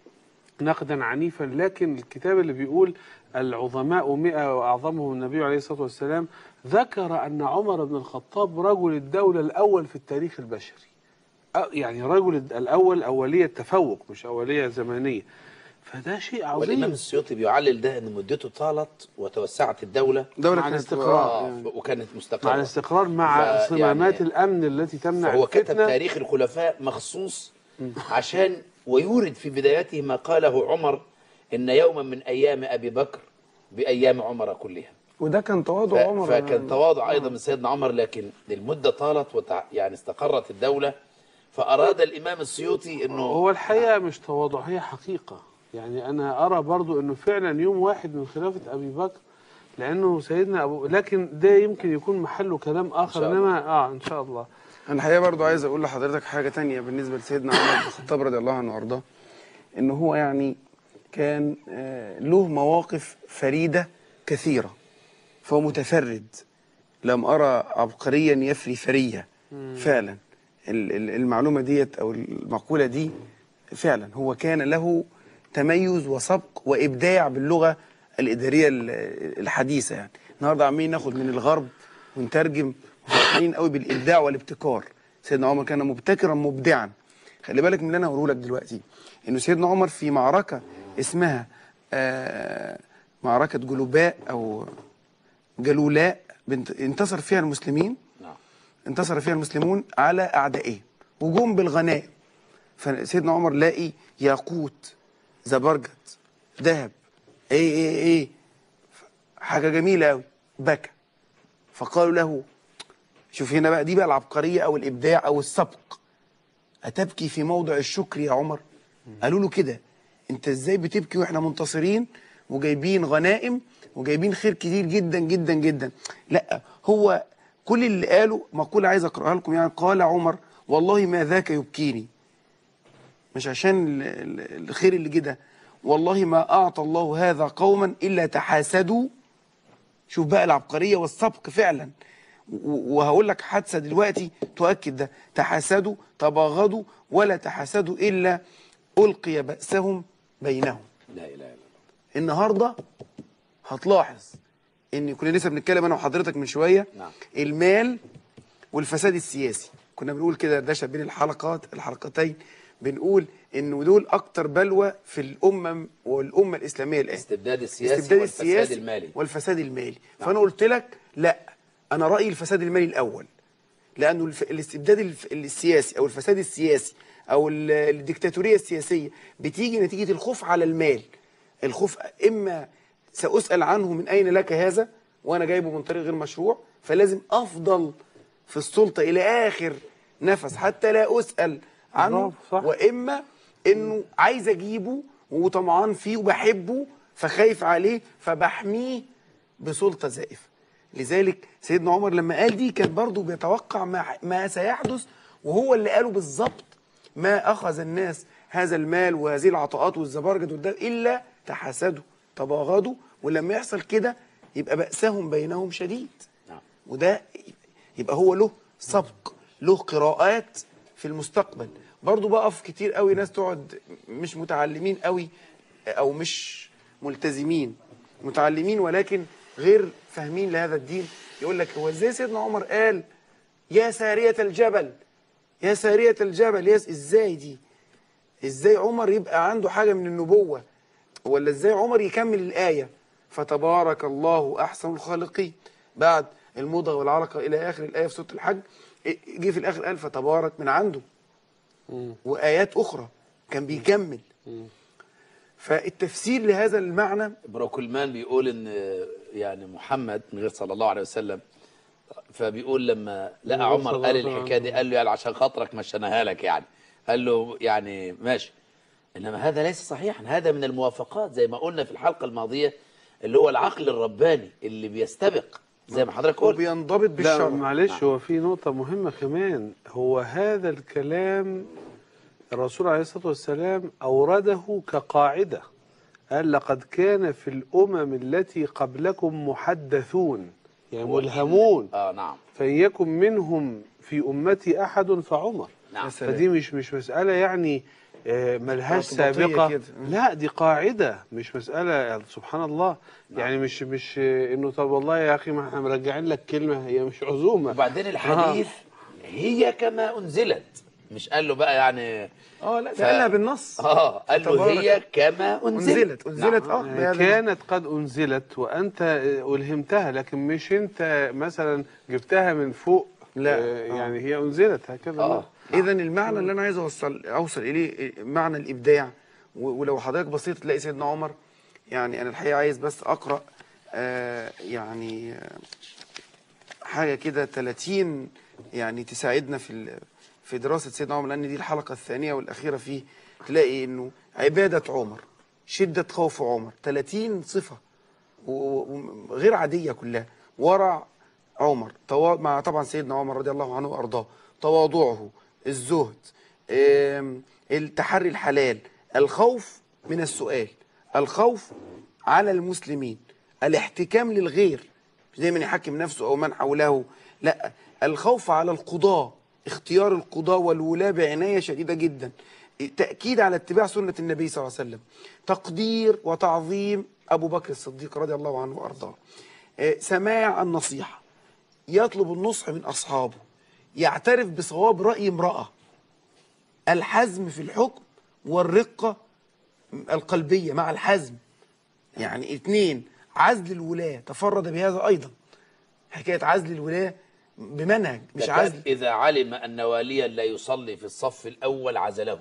نقدا عنيفا لكن الكتاب اللي بيقول العظماء مئة وأعظمهم النبي عليه الصلاة والسلام ذكر أن عمر بن الخطاب رجل الدولة الأول في التاريخ البشري أ- يعني رجل الد- الأول أولية تفوق مش أولية زمانية فده شيء والإمام عظيم السيوطي بيعلل ده إن مدته طالت وتوسعت الدولة دولة مع كانت الاستقرار. آه، يعني. وكانت مستقرة مع الاستقرار مع ف- صمامات يعني- الأمن التي تمنع فهو كتب الفتنة تاريخ الخلفاء مخصوص عشان ويورد في بدايته ما قاله عمر إن يوما من أيام أبي بكر بأيام عمر كلها وده كان ف- تواضع عمر فكان تواضع أيضا من سيدنا عمر لكن المدة طالت وتع... يعني استقرت الدولة فأراد الإمام السيوطي أنه هو الحقيقة مش تواضع هي حقيقة يعني أنا أرى برضو أنه فعلا يوم واحد من خلافة أبي بكر لأنه سيدنا أبو لكن ده يمكن يكون محله كلام آخر شاء الله. إنما آه إن شاء الله انا الحقيقه برضو عايز اقول لحضرتك حاجه تانية بالنسبه لسيدنا عمر بن الخطاب رضي الله عنه وارضاه ان هو يعني كان آه، له مواقف فريده كثيره فهو متفرد لم ارى عبقريا يفري فريه فعلا ال- ال- المعلومه ديت او المقوله دي فعلا هو كان له تميز وسبق وابداع باللغه الاداريه ال- الحديثه يعني النهارده عمالين ناخد من الغرب ونترجم وفرحانين قوي بالابداع والابتكار سيدنا عمر كان مبتكرا مبدعا خلي بالك من اللي انا هقوله لك دلوقتي انه سيدنا عمر في معركه اسمها آه معركه جلوباء او جلولاء بنت انتصر فيها المسلمين نعم. انتصر فيها المسلمون على اعدائهم وجم بالغنائم فسيدنا عمر لاقي ياقوت زبرجد ذهب ايه ايه ايه حاجه جميله قوي بكى فقالوا له شوف هنا بقى دي بقى العبقريه او الابداع او السبق اتبكي في موضع الشكر يا عمر قالوا له كده انت ازاي بتبكي واحنا منتصرين وجايبين غنائم وجايبين خير كتير جدا جدا جدا لا هو كل اللي قاله مقولة عايز اقراها لكم يعني قال عمر والله ما ذاك يبكيني مش عشان ال- ال- الخير اللي جه والله ما اعطى الله هذا قوما الا تحاسدوا شوف بقى العبقريه والسبق فعلا و- وهقول لك حادثه دلوقتي تؤكد ده تحاسدوا تباغضوا ولا تحاسدوا الا القي باسهم بينهم لا إله إلا الله النهارده هتلاحظ ان كنا لسه بنتكلم انا وحضرتك من شويه نعم. المال والفساد السياسي كنا بنقول كده دردشه بين الحلقات الحلقتين بنقول انه دول اكتر بلوى في الامم والامه الاسلاميه الان استبداد السياسي استبداد والفساد السياسي المالي والفساد المالي فانا قلت لك لا انا رايي الفساد المالي الاول لانه الف... الاستبداد الف... السياسي او الفساد السياسي او ال- الديكتاتوريه السياسيه بتيجي نتيجه الخوف على المال الخوف اما ساسال عنه من اين لك هذا وانا جايبه من طريق غير مشروع فلازم افضل في السلطه الى اخر نفس حتى لا اسال عنه برافو، صح. واما انه عايز اجيبه وطمعان فيه وبحبه فخايف عليه فبحميه بسلطه زائفه لذلك سيدنا عمر لما قال دي كان برضه بيتوقع ما, ما سيحدث وهو اللي قاله بالظبط ما اخذ الناس هذا المال وهذه العطاءات والزبرجد والدم الا تحاسدوا تباغضوا ولما يحصل كده يبقى بأسهم بينهم شديد نعم. وده يبقى هو له سبق له قراءات في المستقبل برضو بقف كتير قوي ناس تقعد مش متعلمين قوي او مش ملتزمين متعلمين ولكن غير فاهمين لهذا الدين يقول لك هو ازاي سيدنا عمر قال يا سارية الجبل يا سارية الجبل يا س- ازاي دي ازاي عمر يبقى عنده حاجة من النبوة ولا ازاي عمر يكمل الآية فتبارك الله أحسن الخالقين بعد المضغ والعلقة إلى آخر الآية في سورة الحج جه في الآخر قال فتبارك من عنده وآيات أخرى كان بيكمل فالتفسير لهذا المعنى بروكلمان بيقول ان يعني محمد من غير صلى الله عليه وسلم فبيقول لما لقى صلى عمر الله قال عليه الحكايه دي قال له يعني عشان خاطرك مشيناها لك يعني قال له يعني ماشي انما هذا ليس صحيحا هذا من الموافقات زي ما قلنا في الحلقه الماضيه اللي هو العقل الرباني اللي بيستبق زي ما حضرتك قلت وبينضبط لا بالشرع معلش هو في نقطة مهمة كمان هو هذا الكلام الرسول عليه الصلاة والسلام أورده كقاعدة قال لقد كان في الأمم التي قبلكم محدثون يعني ملهمون اه نعم فإن يكن منهم في أمتي أحد فعمر نعم يا سلام. فدي مش مش مسألة يعني آه، ملهاش ارتباطية سابقة كده. لا دي قاعدة مش مسألة سبحان الله يعني مش مش آه، انه طب والله يا اخي ما احنا مرجعين لك كلمة هي مش عزومة وبعدين الحديث هي كما انزلت مش قال له بقى يعني اه لا ف- ده قالها بالنص اه قال له فتبارك- هي كما انزلت انزلت انزلت اه يعني بهذا كانت قد أنزلت وأنت آه، ألهمتها لكن مش أنت مثلا جبتها من فوق لا. آه، يعني هي أنزلت هكذا اه اذا المعنى اللي انا عايز اوصل اوصل اليه معنى الابداع و- ولو حضرتك بصيت تلاقي سيدنا عمر يعني انا الحقيقه عايز بس اقرا آه يعني آه حاجه كده 30 يعني تساعدنا في ال- في دراسه سيدنا عمر لان دي الحلقه الثانيه والاخيره فيه تلاقي انه عباده عمر شده خوف عمر 30 صفه و- وغير عاديه كلها ورع عمر توا... مع طبعا سيدنا عمر رضي الله عنه وارضاه تواضعه الزهد آم، التحري الحلال الخوف من السؤال الخوف على المسلمين الاحتكام للغير مش دايما يحكم نفسه او من حوله لا الخوف على القضاة اختيار القضاة والولاة بعناية شديدة جدا تأكيد على اتباع سنة النبي صلى الله عليه وسلم تقدير وتعظيم أبو بكر الصديق رضي الله عنه وأرضاه آه، سماع النصيحة يطلب النصح من أصحابه يعترف بصواب رأي امرأة الحزم في الحكم والرقة القلبية مع الحزم يعني اتنين عزل الولاة تفرد بهذا أيضا حكاية عزل الولاة بمنهج مش ده عزل إذا علم أن واليا لا يصلي في الصف الأول عزله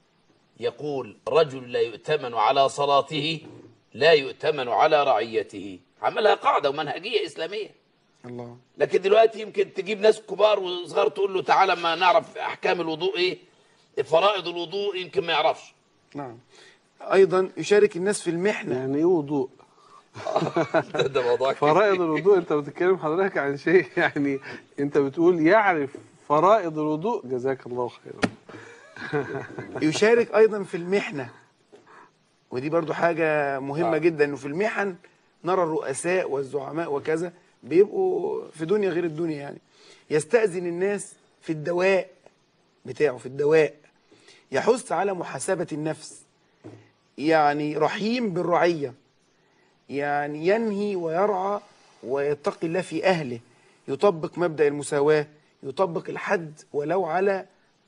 يقول رجل لا يؤتمن على صلاته لا يؤتمن على رعيته عملها قاعدة ومنهجية إسلامية الله لكن دلوقتي يمكن تجيب ناس كبار وصغار تقول له تعالى ما نعرف أحكام الوضوء إيه فرائض الوضوء يمكن ما يعرفش نعم أيضا يشارك الناس في المحنة يعني ايه وضوء ده, ده موضوع فرائض الوضوء انت بتتكلم حضرتك عن شيء يعني انت بتقول يعرف فرائض الوضوء جزاك الله خيرا يشارك أيضا في المحنة ودي برضو حاجة مهمة آه. جدا إنه في المحن نرى الرؤساء والزعماء وكذا بيبقوا في دنيا غير الدنيا يعني يستأذن الناس في الدواء بتاعه في الدواء يحث على محاسبة النفس يعني رحيم بالرعية يعني ينهي ويرعى ويتقي الله في أهله يطبق مبدأ المساواة يطبق الحد ولو على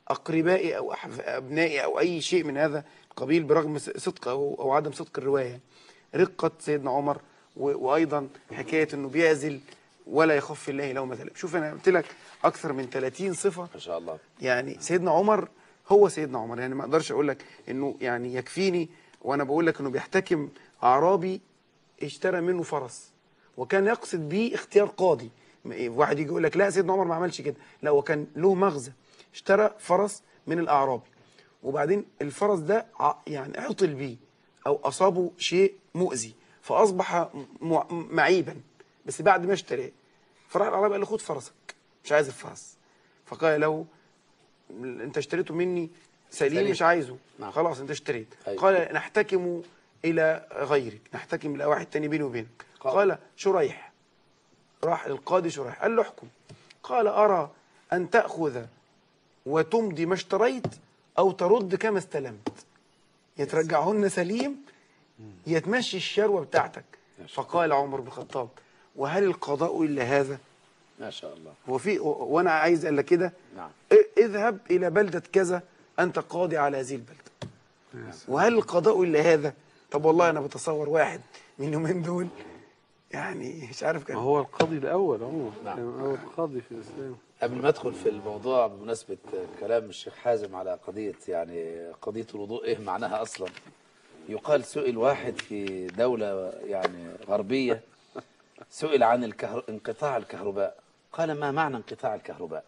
اقربائي او أحف- ابنائي او اي شيء من هذا القبيل برغم س- صدق او او عدم صدق الروايه رقه سيدنا عمر و- وايضا حكايه انه بيعزل ولا يخف في الله لومه لائم شوف انا قلت لك اكثر من 30 صفه ما شاء الله يعني سيدنا عمر هو سيدنا عمر يعني ما اقدرش اقول لك انه يعني يكفيني وانا بقول لك انه بيحتكم اعرابي اشترى منه فرس وكان يقصد بيه اختيار قاضي م- واحد يجي يقول لك لا سيدنا عمر ما عملش كده لا هو كان له مغزى اشترى فرس من الاعرابي وبعدين الفرس ده ع- يعني عطل بيه او اصابه شيء مؤذي فاصبح م- م- معيبا بس بعد ما اشتراه فراح الاعرابي قال له خد فرسك مش عايز الفرس فقال له انت اشتريته مني سليم, سليم. مش عايزه نعم. خلاص انت اشتريت أيوة. قال نحتكم الى غيرك نحتكم الى واحد تاني بيني وبينك قال. قال شريح راح للقاضي شريح قال له احكم قال ارى ان تاخذ وتمضي ما اشتريت او ترد كما استلمت يا ترجعهن سليم يا تمشي الشروه بتاعتك فقال عمر بن الخطاب وهل القضاء الا هذا ما شاء الله هو في و- وانا عايز اقول لك كده نعم. ا- اذهب الى بلده كذا انت قاضي على هذه البلده وهل القضاء الا هذا طب والله انا بتصور واحد من اليومين دول يعني مش عارف ما كان هو القاضي الأول عمر نعم. كان أول قاضي في الإسلام قبل ما ادخل في الموضوع بمناسبه كلام الشيخ حازم على قضيه يعني قضيه الوضوء ايه معناها اصلا يقال سئل واحد في دوله يعني غربيه سئل عن الكهر... انقطاع الكهرباء قال ما معنى انقطاع الكهرباء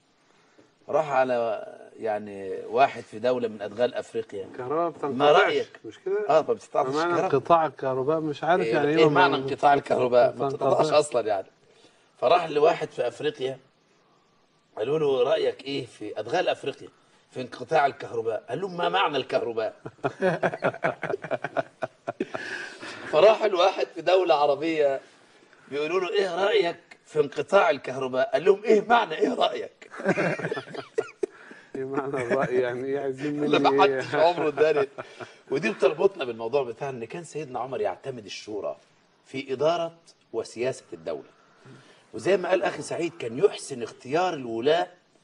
راح على يعني واحد في دوله من ادغال افريقيا الكهرباء بتنقطعش ما رايك مش كده؟ اه ما بتستعطش ما معنى الكهرباء انقطاع الكهرباء مش عارف إيه, يعني إيه ما معنى انقطاع الكهرباء ما ما بتنقطعش تنقطعش. اصلا يعني فراح لواحد في افريقيا قالوا له رايك ايه في ادغال افريقيا في انقطاع الكهرباء قال لهم ما معنى الكهرباء فراح الواحد في دوله عربيه بيقولوا له ايه رايك في انقطاع الكهرباء قال لهم ايه معنى ايه رايك ايه معنى الرأي يعني ايه عايزين اللي مني ما ايه حدش عمره اداني ودي بتربطنا بالموضوع بتاع ان كان سيدنا عمر يعتمد الشورى في اداره وسياسه الدوله وزي ما قال اخي سعيد كان يحسن اختيار الولاه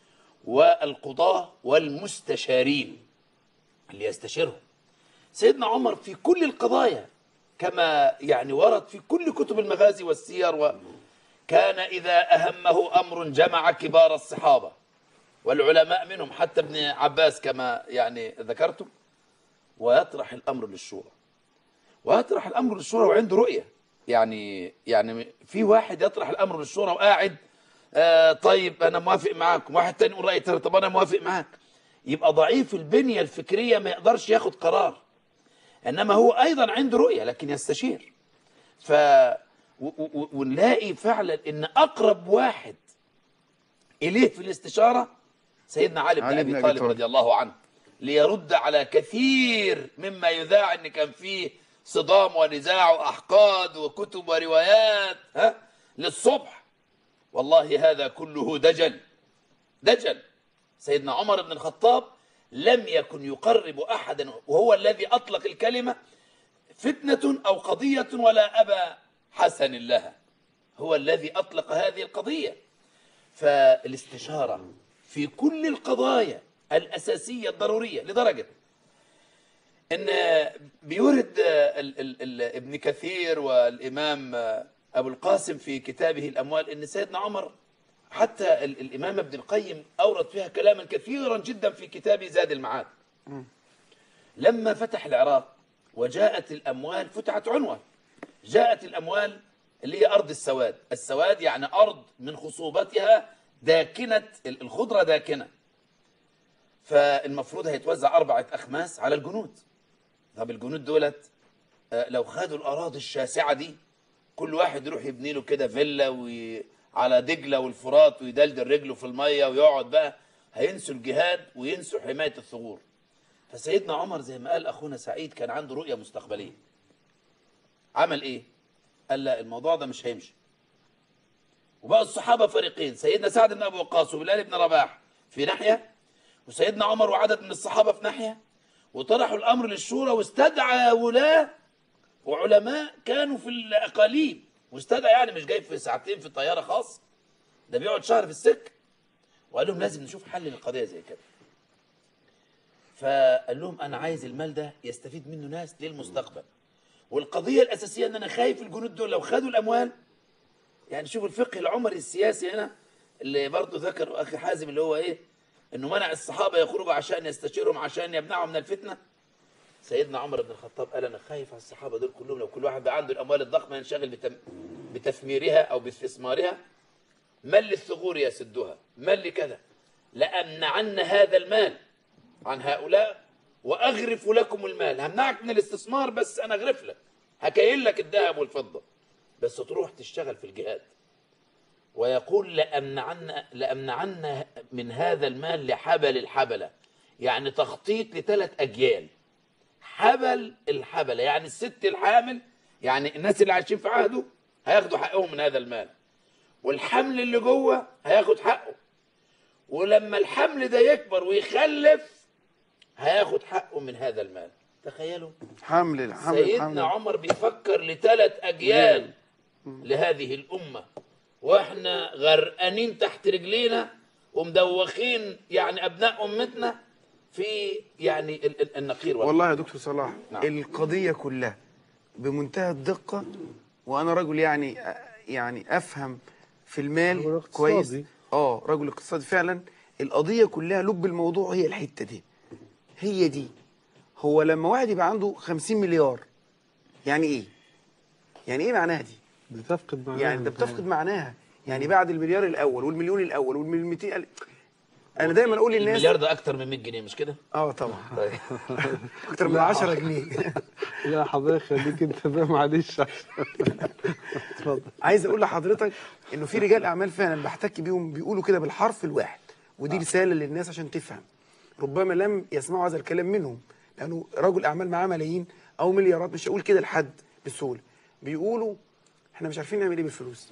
والقضاه والمستشارين اللي يستشيرهم سيدنا عمر في كل القضايا كما يعني ورد في كل كتب المغازي والسير وكان اذا اهمه امر جمع كبار الصحابه والعلماء منهم حتى ابن عباس كما يعني ذكرتم ويطرح الامر للشورى ويطرح الامر للشورى وعنده رؤيه يعني يعني في واحد يطرح الامر للشورى وقاعد آه طيب انا موافق معاكم واحد تاني يقول راي تاني طب انا موافق معاك يبقى ضعيف البنيه الفكريه ما يقدرش ياخد قرار انما هو ايضا عنده رؤيه لكن يستشير ف و- و- ونلاقي فعلا ان اقرب واحد اليه في الاستشاره سيدنا علي بن علي ابي بن أبي طالب طالب. رضي الله عنه ليرد على كثير مما يذاع ان كان فيه صدام ونزاع واحقاد وكتب وروايات ها للصبح والله هذا كله دجل دجل سيدنا عمر بن الخطاب لم يكن يقرب احدا وهو الذي اطلق الكلمه فتنه او قضيه ولا ابا حسن لها هو الذي اطلق هذه القضيه فالاستشارة في كل القضايا الأساسية الضرورية لدرجة أن بيورد ال ال ال ابن كثير والإمام أبو القاسم في كتابه الأموال أن سيدنا عمر حتى ال الإمام ابن القيم أورد فيها كلاما كثيرا جدا في كتاب زاد المعاد لما فتح العراق وجاءت الأموال فتحت عنوة جاءت الأموال اللي هي أرض السواد السواد يعني أرض من خصوبتها داكنة الخضرة داكنة فالمفروض هيتوزع أربعة أخماس على الجنود طب الجنود دولت آه، لو خدوا الأراضي الشاسعة دي كل واحد يروح يبني له كده فيلا وي... على دجلة والفرات ويدلدل رجله في المية ويقعد بقى هينسوا الجهاد وينسوا حماية الثغور فسيدنا عمر زي ما قال أخونا سعيد كان عنده رؤية مستقبلية عمل إيه؟ قال لا الموضوع ده مش هيمشي وبقى الصحابة فريقين سيدنا سعد بن أبي وقاص وبلال بن رباح في ناحية وسيدنا عمر وعدد من الصحابة في ناحية وطرحوا الأمر للشورى واستدعى ولاة وعلماء كانوا في الأقاليم واستدعى يعني مش جاي في ساعتين في طيارة خاص ده بيقعد شهر في السكة وقال لهم لازم نشوف حل للقضية زي كده فقال لهم انا عايز المال ده يستفيد منه ناس للمستقبل والقضيه الاساسيه ان انا خايف الجنود دول لو خدوا الاموال يعني شوف الفقه العمري السياسي هنا اللي برضه ذكر اخي حازم اللي هو ايه انه منع الصحابه يخرجوا عشان يستشيرهم عشان يمنعهم من الفتنه سيدنا عمر بن الخطاب قال انا خايف على الصحابه دول كلهم لو كل واحد بقى عنده الاموال الضخمه ينشغل بتم بتثميرها او باستثمارها من للثغور يسدها من لكذا لأمنعن هذا المال عن هؤلاء وأغرف لكم المال همنعك من الاستثمار بس أنا أغرف لك هكيل لك الذهب والفضة بس تروح تشتغل في الجهاد ويقول لأمنعن, لأمنعن من هذا المال لحبل الحبلة يعني تخطيط لثلاث أجيال حبل الحبلة يعني الست الحامل يعني الناس اللي عايشين في عهده هياخدوا حقهم من هذا المال والحمل اللي جوه هياخد حقه ولما الحمل ده يكبر ويخلف هياخد حقه من هذا المال تخيلوا حمل الحمل سيدنا الحمل عمر بيفكر لثلاث أجيال لهذه الأمة وإحنا غرقانين تحت رجلينا ومدوخين يعني أبناء أمتنا في يعني ال- ال- النقير والله والله يا دكتور صلاح نعم. القضية كلها بمنتهى الدقة وأنا رجل يعني يعني أفهم في رجل المال اقتصادي. كويس اه رجل اقتصادي فعلا القضية كلها لب الموضوع هي الحتة دي هي دي هو لما واحد يبقى عنده 50 مليار يعني ايه؟ يعني ايه معناها دي؟ بتفقد معناها يعني ده بتفقد معناها يعني بعد المليار الاول والمليون الاول والمليون انا دايما اقول للناس المليار ده أكتر من 100 جنيه مش كده؟ اه طبعا طيب. اكتر من 10 جنيه لا حضرتك خليك انت بقى معلش اتفضل عايز اقول لحضرتك انه في رجال اعمال فعلا بحتك بيهم بيقولوا كده بالحرف الواحد ودي رساله للناس عشان تفهم ربما لم يسمعوا هذا الكلام منهم لانه رجل اعمال معاه ملايين او مليارات مش هقول كده لحد بسهوله بيقولوا احنا مش عارفين نعمل ايه بالفلوس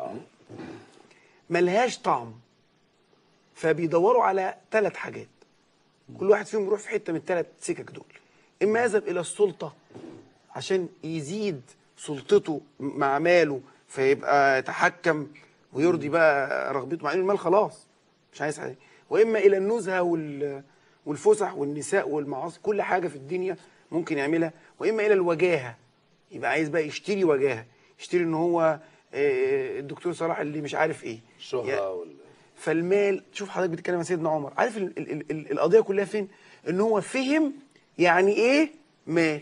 ملهاش طعم فبيدوروا على ثلاث حاجات كل واحد فيهم يروح في حته من الثلاث سكك دول اما يذهب الى السلطه عشان يزيد سلطته مع ماله فيبقى يتحكم ويرضي بقى رغبته مع ان المال خلاص مش عايز حاجه واما الى النزهه وال والفسح والنساء والمعاصي كل حاجه في الدنيا ممكن يعملها واما الى الوجاهه يبقى عايز بقى يشتري وجاهه يشتري ان هو آه، الدكتور صلاح اللي مش عارف ايه يا- الشهرة وال... فالمال شوف حضرتك بتتكلم عن سيدنا عمر عارف ال ال ال ال القضيه كلها فين ان هو فهم يعني ايه مال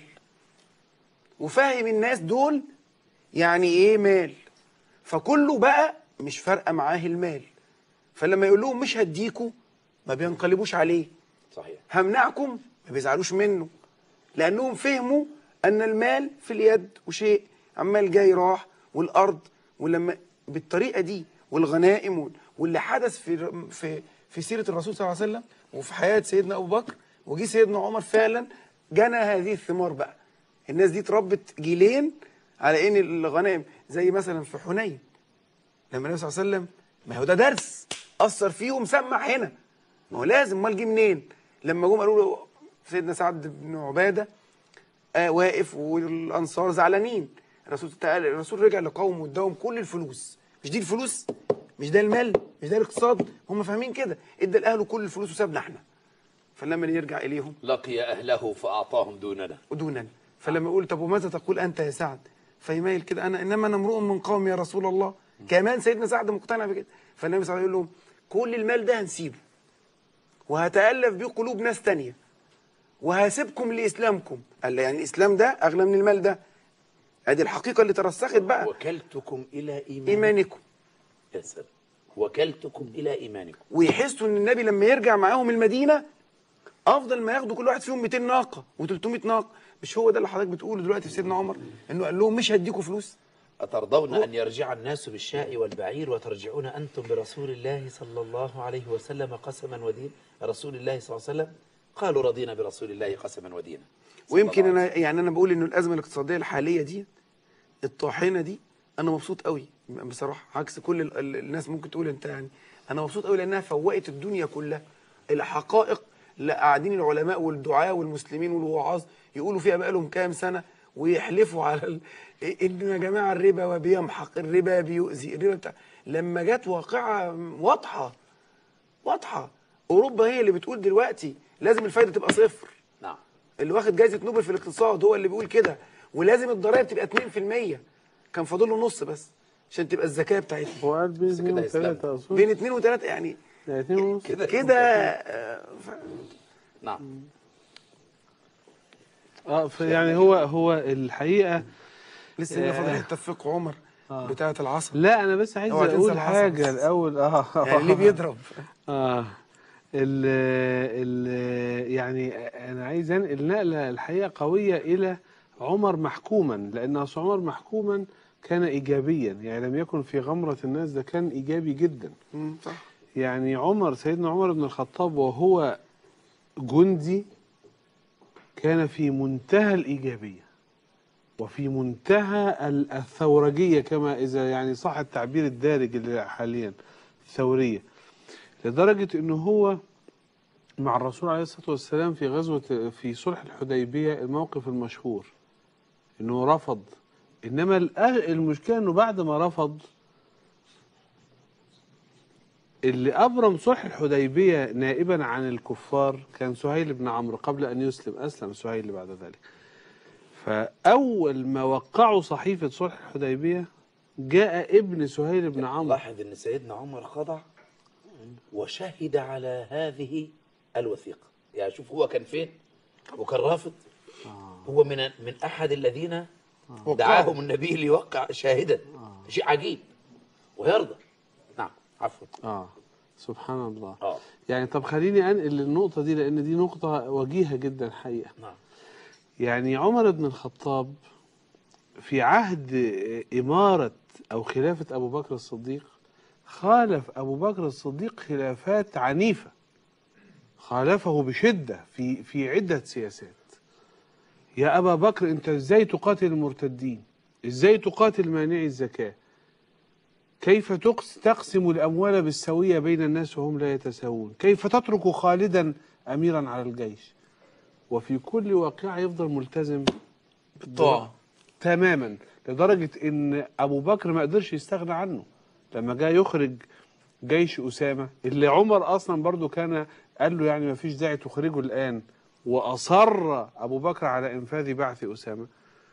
وفهم الناس دول يعني ايه مال فكله بقى مش فارقه معاه المال فلما يقول لهم مش هديكوا ما بينقلبوش عليه صحيح همنعكم ما بيزعلوش منه لانهم فهموا ان المال في اليد وشيء عمال جاي راح والارض ولما بالطريقه دي والغنائم وال- واللي حدث في في في سيره الرسول صلى الله عليه وسلم وفي حياه سيدنا ابو بكر وجي سيدنا عمر فعلا جنى هذه الثمار بقى الناس دي اتربت جيلين على ان الغنائم زي مثلا في حنين لما النبي صلى الله عليه وسلم ما هو ده درس اثر فيهم سمع هنا ما هو لازم امال جه منين لما جم قالوا له سيدنا سعد بن عباده آه واقف والانصار زعلانين الرسول تعالى الرسول رجع لقومه واداهم كل الفلوس مش دي الفلوس مش ده المال مش ده الاقتصاد هم فاهمين كده ادى لاهله كل الفلوس وسابنا احنا فلما يرجع اليهم لقي أهله فأعطاهم دوننا ودونا فلما يقول طب وماذا تقول انت يا سعد فيميل كده انا انما انا امرؤ من قوم يا رسول الله كمان سيدنا سعد مقتنع بكده فالنبي صلى الله عليه وسلم يقول لهم كل المال ده هنسيبه وهتالف بيه قلوب ناس تانية وهسيبكم لاسلامكم قال له يعني الاسلام ده اغلى من المال ده ادي الحقيقه اللي ترسخت بقى وكلتكم إلى إيمان ايمانكم يا سلام وكلتكم إلى إيمانكم ويحسوا ان النبي لما يرجع معاهم المدينه افضل ما ياخدوا كل واحد فيهم 200 ناقه و300 ناقه مش هو ده اللي حضرتك بتقوله دلوقتي في سيدنا عمر انه قال لهم مش هديكم فلوس أترضون أن يرجع الناس بالشاء والبعير وترجعون أنتم برسول الله صلى الله عليه وسلم قسما ودين رسول الله صلى الله عليه وسلم قالوا رضينا برسول الله قسما ودينا صلى ويمكن الله عليه انا يعني انا بقول انه الازمه الاقتصاديه الحاليه دي الطاحنه دي انا مبسوط قوي بصراحه عكس كل ال- ال- الناس ممكن تقول انت يعني انا مبسوط قوي لانها فوقت الدنيا كلها الحقائق اللي قاعدين العلماء والدعاة والمسلمين والوعاظ يقولوا فيها بقى لهم كام سنه ويحلفوا على ال... انه يا جماعه الربا وبيمحق الربا بيؤذي الربا بتاع لما جت واقعه واضحه واضحه اوروبا هي اللي بتقول دلوقتي لازم الفايده تبقى صفر نعم اللي واخد جائزه نوبل في الاقتصاد هو اللي بيقول كده ولازم الضرائب تبقى 2% كان فاضل له نص بس عشان تبقى الزكاه بتاعتنا هو قال بين بس كده 2 إسلام. و3 اصول بين 2 و3 يعني يعني 2 ونص كده كده آه، ف- نعم اه يعني هو هو الحقيقه لسه هنا آه. فاضل حته في فقه عمر آه. بتاعه العصر لا انا بس عايز اوعى تنسى اقول العصر حاجه بس. الاول اه يعني ليه بيضرب اه ال ال يعني انا عايز انقل نقله الحقيقه قويه الى عمر محكوما لان أصل عمر محكوما كان ايجابيا يعني لم يكن في غمره الناس ده كان ايجابي جدا مم، صح يعني عمر سيدنا عمر بن الخطاب وهو جندي كان في منتهى الإيجابية وفي منتهى ال- الثورجية كما إذا يعني صح التعبير الدارج اللي حاليا الثورية لدرجة أنه هو مع الرسول عليه الصلاة والسلام في غزوة في صلح الحديبية الموقف المشهور أنه رفض إنما الأ- المشكلة أنه بعد ما رفض اللي أبرم صلح الحديبية نائبا عن الكفار كان سهيل بن عمرو قبل أن يسلم أسلم سهيل بعد ذلك فأول ما وقعوا صحيفة صلح الحديبية جاء ابن سهيل بن عمرو لاحظ ان سيدنا عمر خضع وشهد على هذه الوثيقه يعني شوف هو كان فين وكان رافض هو من من احد الذين دعاهم النبي ليوقع شاهدا شيء عجيب ويرضى نعم عفوا آه سبحان الله اه يعني طب خليني أنقل للنقطة دي لأن دي نقطة وجيهة جدا حقيقة نعم يعني عمر بن الخطاب في عهد إمارة أو خلافة أبو بكر الصديق خالف أبو بكر الصديق خلافات عنيفة خالفه بشدة في في عدة سياسات يا أبا بكر أنت إزاي تقاتل المرتدين إزاي تقاتل مانعي الزكاة كيف تقس- تقسم الأموال بالسوية بين الناس وهم لا يتساوون كيف تترك خالدا أميرا على الجيش وفي كل واقعة يفضل ملتزم بالطاعه تماما لدرجة ان ابو بكر ما قدرش يستغنى عنه لما جاء يخرج جيش اسامة اللي عمر اصلا برضو كان قال له يعني ما فيش داعي تخرجه الان واصر ابو بكر على انفاذ بعث اسامة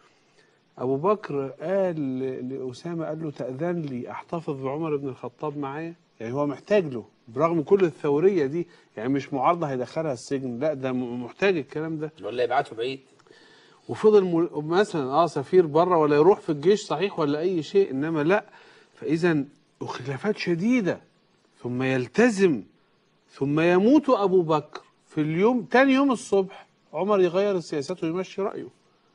ابو بكر قال لاسامة قال له تأذن لي احتفظ بعمر بن الخطاب معايا يعني هو محتاج له برغم كل الثورية دي يعني مش معارضة هيدخلها السجن لا ده م- محتاج الكلام ده ولا يبعته بعيد وفضل مل... مثلا اه سفير بره ولا يروح في الجيش صحيح ولا اي شيء انما لا فاذا خلافات شديده ثم يلتزم ثم يموت ابو بكر في اليوم تاني يوم الصبح عمر يغير السياسات ويمشي رايه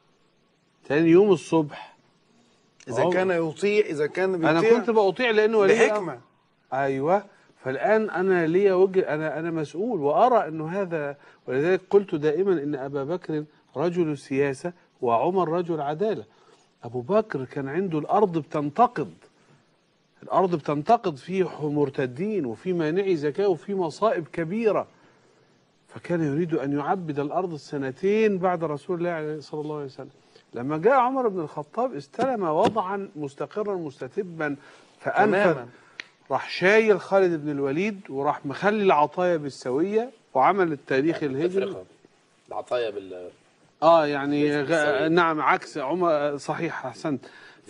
تاني يوم الصبح اذا عمر. كان يطيع اذا كان بيطيع انا كنت بأطيع لانه ولي أمر. بحكمه ايوه فالان انا لي وجه انا انا مسؤول وارى انه هذا ولذلك قلت دائما ان ابا بكر رجل سياسه وعمر رجل عداله ابو بكر كان عنده الارض بتنتقد الارض بتنتقد في مرتدين وفي مانعي زكاه وفي مصائب كبيره فكان يريد ان يعبد الارض السنتين بعد رسول الله عليه- صلى الله عليه وسلم لما جاء عمر بن الخطاب استلم وضعا مستقرا مستتبا فانفذ تماما راح شايل خالد بن الوليد وراح مخلي العطايا بالسويه وعمل التاريخ الهجري تفرقة العطايا بال اه يعني غ... بالسوية. نعم عكس عمر صحيح احسنت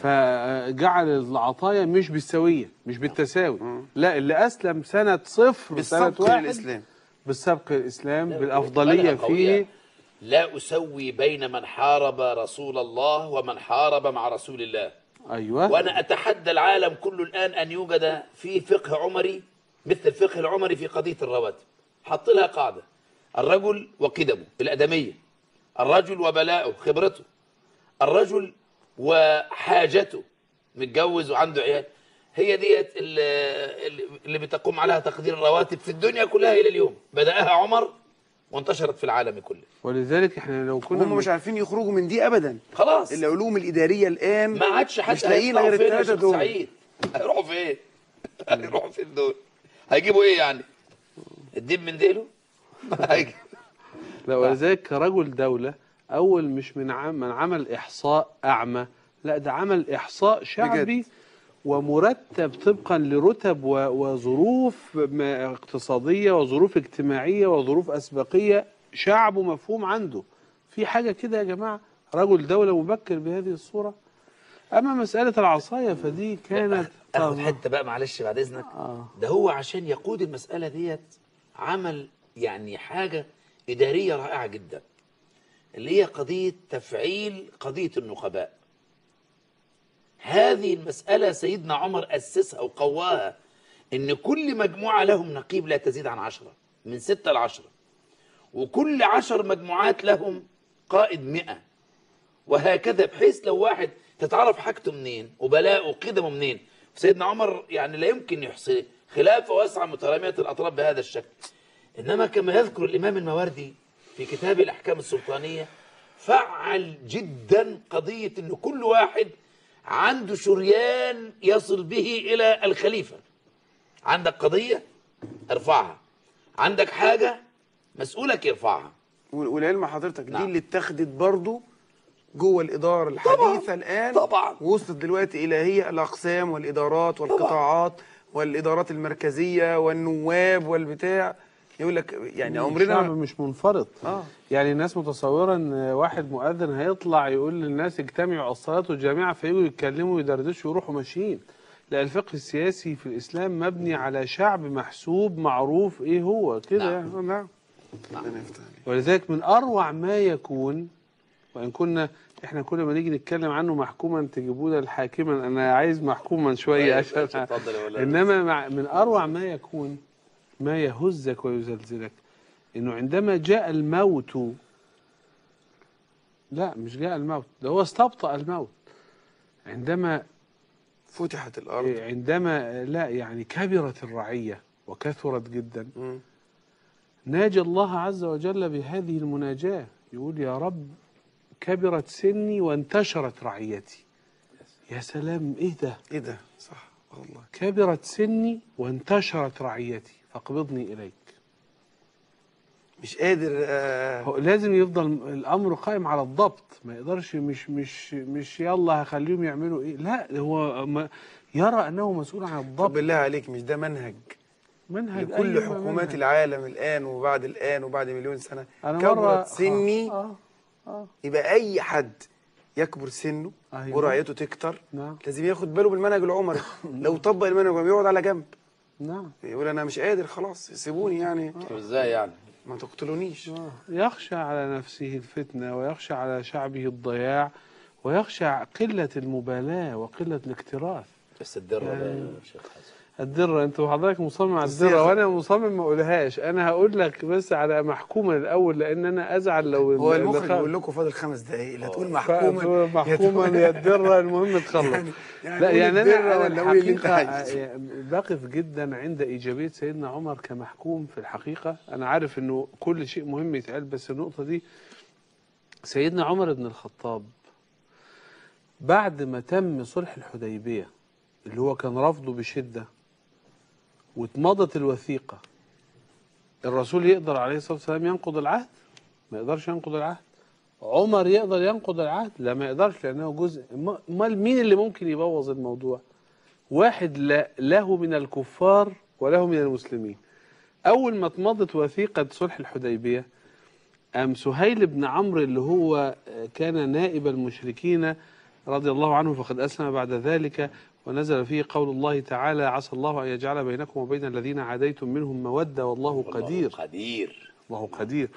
فجعل العطايا مش بالسويه مش بالتساوي لا اللي اسلم سنه صفر سنه بالسبق واحد للاسلام بالسبق الاسلام لا، بالافضليه بلغة قوية. فيه لا أسوي بين من حارب رسول الله ومن حارب مع رسول الله ايوه وأنا أتحدى العالم كله الآن أن يوجد في فقه عمري مثل الفقه العمري في قضية الرواتب حط لها قاعدة الرجل وقدمه الأدمية الرجل وبلاؤه خبرته الرجل وحاجته متجوز وعنده عيال هي ديت اللي, اللي بتقوم عليها تقدير الرواتب في الدنيا كلها إلى اليوم بدأها عمر وانتشرت في العالم كله ولذلك احنا لو كنا هم مش عارفين يخرجوا من دي ابدا خلاص العلوم الاداريه الان ما عادش حد مش لاقيين هيطلعوا غير فين يا الثلاثه شيخ دول سعيد هيروحوا فين؟ هيروحوا فين دول؟ هيجيبوا ايه يعني؟ الدين من ديله؟ هيجي- لا ولذلك كرجل دولة أول مش من عم من عمل إحصاء أعمى لا ده عمل إحصاء شعبي بجد. ومرتب طبقا لرتب و- وظروف ما- اقتصادية وظروف اجتماعية وظروف أسبقية شعبه مفهوم عنده في حاجة كده يا جماعة رجل دولة مبكر بهذه الصورة أما مسألة العصاية فدي كانت اخد حته بقى معلش بعد اذنك آه. ده هو عشان يقود المساله ديت عمل يعني حاجه اداريه رائعه جدا اللي هي قضيه تفعيل قضيه النقباء هذه المساله سيدنا عمر اسسها وقواها ان كل مجموعه لهم نقيب لا تزيد عن عشرة من ستة لعشرة وكل عشر مجموعات لهم قائد مئة وهكذا بحيث لو واحد تتعرف حاجته منين وبلاءه وقدمه منين سيدنا عمر يعني لا يمكن يحصي خلافه واسعة مترامية الأطراف بهذا الشكل إنما كما يذكر الإمام الماوردي في كتاب الأحكام السلطانية فعل جدا قضية إن كل واحد عنده شريان يصل به إلى الخليفة عندك قضية ارفعها عندك حاجة مسؤولك يرفعها وال- والعلم حضرتك دي نعم. اللي اتخذت برضو جوه الإدارة الحديثة الآن طبعاً. وصلت دلوقتي إلى هي الأقسام والإدارات والقطاعات والإدارات المركزية والنواب والبتاع يقول لك يعني الشعب عمرنا مش منفرط آه. يعني الناس متصوره ان واحد مؤذن هيطلع يقول للناس اجتمعوا الصلاه الجامعه فيجوا يتكلموا ويدردشوا ويروحوا ماشيين لا الفقه السياسي في الاسلام مبني على شعب محسوب معروف ايه هو كده نعم. يعني نعم ربنا يفتح عليك. ولذلك من اروع ما يكون وان كنا احنا كل ما نيجي نتكلم عنه محكوما تجيبونا الحاكما انا عايز محكوما شويه طيب، عشان اتفضل يا مولانا. انما مع من اروع ما يكون ما يهزك ويزلزلك انه عندما جاء الموت لا مش جاء الموت ده هو استبطأ الموت عندما فتحت الأرض عندما لا يعني كبرت الرعية وكثرت جدا مم. ناجى الله عز وجل بهذه المناجاة يقول يا رب كبرت سني وانتشرت رعيتي يا سلام ايه ده إيه ده صح والله كبرت سني وانتشرت رعيتي فاقبضني اليك مش قادر آه هو لازم يفضل الامر قائم على الضبط ما يقدرش مش مش مش يلا هخليهم يعملوا ايه لا هو ما يرى انه مسؤول عن طب الضبط بالله عليك مش ده منهج منهج لكل أيوة حكومات منهج. العالم الآن وبعد الآن وبعد مليون سنة انا كبرت مره سني آه آه يبقى أي حد يكبر سنه أيوة. ورعيته تكتر نعم لازم ياخد باله بالمنهج العمري لو طبق المنهج العمري يقعد على جنب نعم يقول انا مش قادر خلاص سيبوني يعني ازاي يعني ما تقتلونيش آه. يخشى على نفسه الفتنه ويخشى على شعبه الضياع ويخشى قله المبالاه وقله الاكتراث بس الدره ده يا شيخ حسن الدرة انت وحضرتك مصمم على الدرة الصيغة. وانا مصمم ما اقولهاش انا هقول لك بس على محكومة الاول لان انا ازعل لو هو ال- المخرج اللقاء- بيقول لكم فاضل خمس دقايق لا تقول ف- محكوما محكوما يا الدرة المهم تخلص يعني- يعني لا قول يعني الدرة انا ولا انا قول اللي انت الحقيقة عايزه. بقف جدا عند ايجابية سيدنا عمر كمحكوم في الحقيقة انا عارف انه كل شيء مهم يتقال بس النقطة دي سيدنا عمر بن الخطاب بعد ما تم صلح الحديبية اللي هو كان رفضه بشدة واتمضت الوثيقة الرسول يقدر عليه الصلاة والسلام ينقض العهد ما يقدرش ينقض العهد عمر يقدر ينقض العهد لا ما يقدرش لأنه جزء ما- امال مين اللي ممكن يبوظ الموضوع واحد لا له من الكفار وله من المسلمين أول ما اتمضت وثيقة صلح الحديبية أم سهيل بن عمرو اللي هو كان نائب المشركين رضي الله عنه فقد أسلم بعد ذلك ونزل فيه قول الله تعالى عسى الله أن يجعل بينكم وبين الذين عاديتم منهم مودة والله قدير قدير الله قدير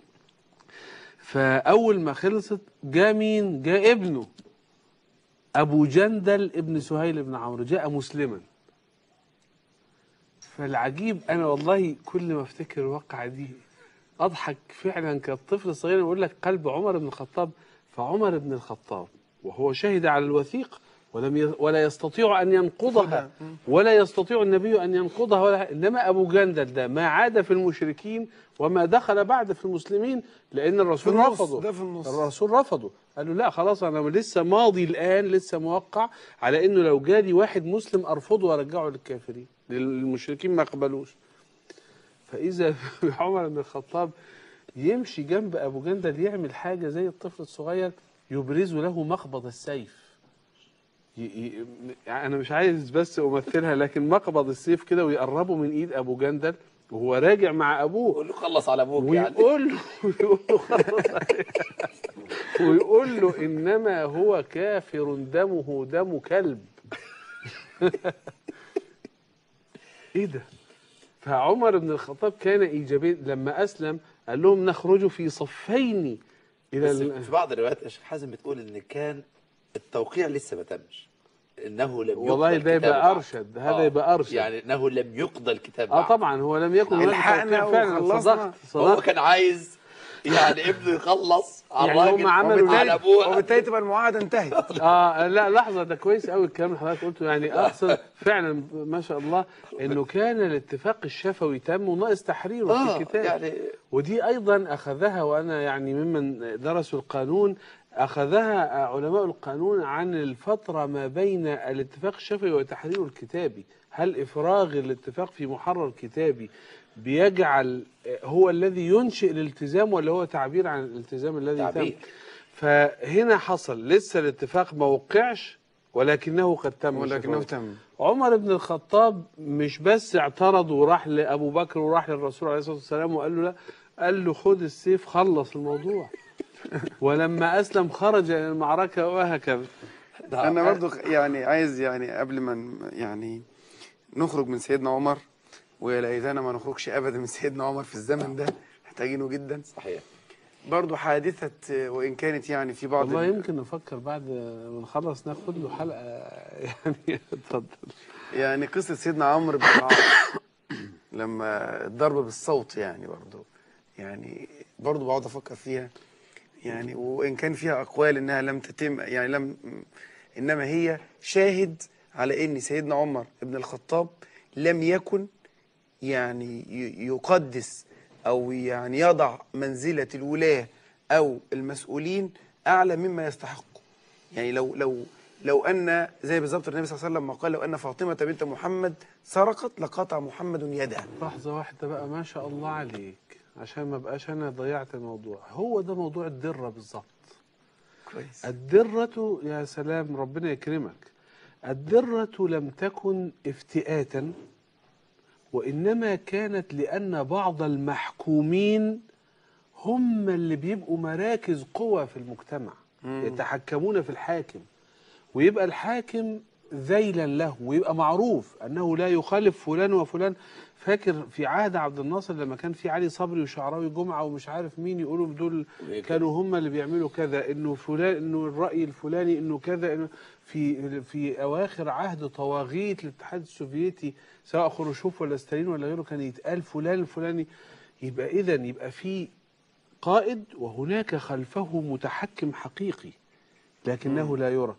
فأول ما خلصت جاء مين؟ جاء ابنه أبو جندل ابن سهيل بن عمرو جاء مسلما فالعجيب أنا والله كل ما أفتكر الواقعة دي أضحك فعلا كالطفل صغير يقول لك قلب عمر بن الخطاب فعمر بن الخطاب وهو شهد على الوثيق ولم ي... ولا يستطيع أن ينقضها ولا يستطيع النبي أن ينقضها ولا إنما أبو جندل ده ما عاد في المشركين وما دخل بعد في المسلمين لأن الرسول في النص، رفضه ده في النص. الرسول رفضه قال له لا خلاص أنا لسه ماضي الآن لسه موقع على إنه لو جالي واحد مسلم أرفضه وأرجعه للكافرين للمشركين ما قبلوش فإذا عمر بن الخطاب يمشي جنب أبو جندل يعمل حاجة زي الطفل الصغير يبرز له مقبض السيف ي... ي... انا مش عايز بس امثلها لكن مقبض السيف كده ويقربه من ايد ابو جندل وهو راجع مع ابوه قول له خلص على ابوك يعني ويقول له ويقول له خلاص عليك. ويقول له انما هو كافر دمه دم كلب ايه ده فعمر بن الخطاب كان ايجابي لما اسلم قال لهم نخرج في صفين الى بس ال... في بعض الروايات يا شيخ حازم بتقول ان كان التوقيع لسه ما تمش انه لم يقضى والله ده الكتاب يبقى بعد. ارشد هذا يبقى ارشد يعني انه لم يقضى الكتاب اه بعد. طبعا هو لم يكن هناك الحقنا توقيع فعلا وخلصنا. صدقت هو صدقت كان عايز يعني ابنه يخلص على يعني هم الراجل عملوا على ليه؟ ابوه وبالتالي تبقى المعاهده انتهت اه لا لحظه ده كويس قوي الكلام اللي حضرتك قلته يعني اقصد فعلا ما شاء الله انه كان الاتفاق الشفوي تم وناقص تحريره في اه الكتاب يعني ودي ايضا اخذها وانا يعني ممن درسوا القانون اخذها علماء القانون عن الفتره ما بين الاتفاق الشفوي وتحريره الكتابي هل افراغ الاتفاق في محرر كتابي بيجعل هو الذي ينشئ الالتزام ولا هو تعبير عن الالتزام الذي تعبير. تم فهنا حصل لسه الاتفاق ما وقعش ولكنه قد تم ولكنه شفوي. تم عمر بن الخطاب مش بس اعترض وراح لابو بكر وراح للرسول عليه الصلاه والسلام وقال له لا قال له خد السيف خلص الموضوع ولما اسلم خرج الى المعركه وهكذا انا برضو خ- يعني عايز يعني قبل ما ن- يعني نخرج من سيدنا عمر ويا ليتنا ما نخرجش ابدا من سيدنا عمر في الزمن ده محتاجينه جدا صحيح برضو حادثه آه، وان كانت يعني في بعض والله ال- يمكن نفكر بعد ما نخلص ناخد له حلقه يعني اتفضل يعني قصة سيدنا عمرو بن العاص لما الضرب بالصوت يعني برضو يعني برضو بقعد أفكر فيها يعني وإن كان فيها أقوال إنها لم تتم يعني لم إنما هي شاهد على إن سيدنا عمر بن الخطاب لم يكن يعني ي- يقدس أو يعني يضع منزلة الولاة أو المسؤولين أعلى مما يستحقوا يعني لو لو لو ان زي بالظبط النبي صلى الله عليه وسلم ما قال لو ان فاطمه بنت محمد سرقت لقطع محمد يدها لحظه واحده بقى ما شاء الله عليك عشان ما بقاش انا ضيعت الموضوع هو ده موضوع الدره بالظبط كويس الدرة يا سلام ربنا يكرمك الدرة لم تكن افتئاتا وإنما كانت لأن بعض المحكومين هم اللي بيبقوا مراكز قوة في المجتمع يتحكمون في الحاكم ويبقى الحاكم ذيلا له ويبقى معروف أنه لا يخالف فلان وفلان فاكر في عهد عبد الناصر لما كان في علي صبري وشعراوي جمعة ومش عارف مين يقولوا دول كانوا هم اللي بيعملوا كذا انه فلان انه الرأي الفلاني انه كذا إنه في في اواخر عهد طواغيت الاتحاد السوفيتي سواء خروشوف ولا ستالين ولا غيره كان يتقال فلان الفلاني يبقى اذا يبقى في قائد وهناك خلفه متحكم حقيقي لكنه لا يرى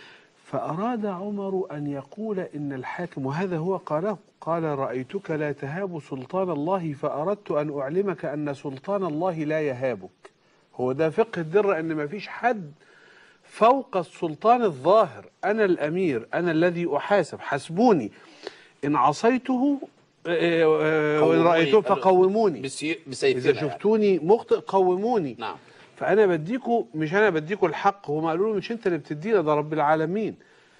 فأراد عمر أن يقول إن الحاكم وهذا هو قاله قال رأيتك لا تهاب سلطان الله فأردت أن أعلمك أن سلطان الله لا يهابك هو ده فقه الدرة أن ما فيش حد فوق السلطان الظاهر أنا الأمير أنا الذي أحاسب حسبوني إن عصيته آه، آه، وإن قوموني. رأيته فقوموني بسي- إذا بسيفنا يعني. شفتوني مخطئ قوموني نعم فانا بديكوا مش انا بديكوا الحق هم قالوا له مش انت اللي بتدينا ده رب العالمين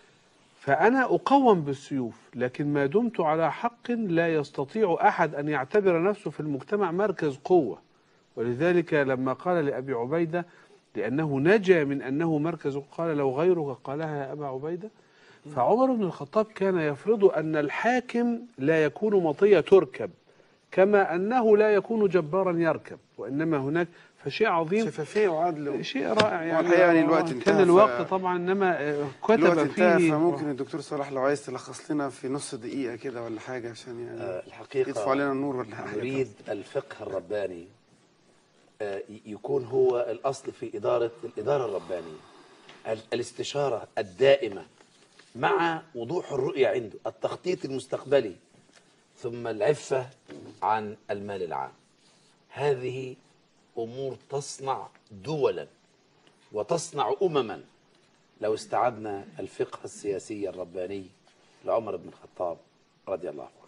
فانا اقوم بالسيوف لكن ما دمت على حق لا يستطيع احد ان يعتبر نفسه في المجتمع مركز قوه ولذلك لما قال لابي عبيده لانه نجا من انه مركز قال لو غيرك قالها يا ابا عبيده فعمر بن الخطاب كان يفرض ان الحاكم لا يكون مطيه تركب كما انه لا يكون جبارا يركب وانما هناك فشيء عظيم شفافيه وعدل شيء رائع يعني والحقيقة يعني الوقت كان انتهى، ف- الوقت طبعا انما آه، الوقت كتب انتهى فيه فممكن الدكتور صلاح لو عايز تلخص لنا في نص دقيقه كده ولا حاجه عشان يعني آه، الحقيقة يطفوا علينا النور ولا حاجه نريد الفقه الرباني آه، ي- يكون هو الأصل في إدارة الإدارة الربانية ال- الاستشارة الدائمة مع وضوح الرؤية عنده التخطيط المستقبلي ثم العفة عن المال العام هذه أمور تصنع دولا وتصنع أمما لو استعدنا الفقه السياسي الرباني لعمر بن الخطاب رضي الله عنه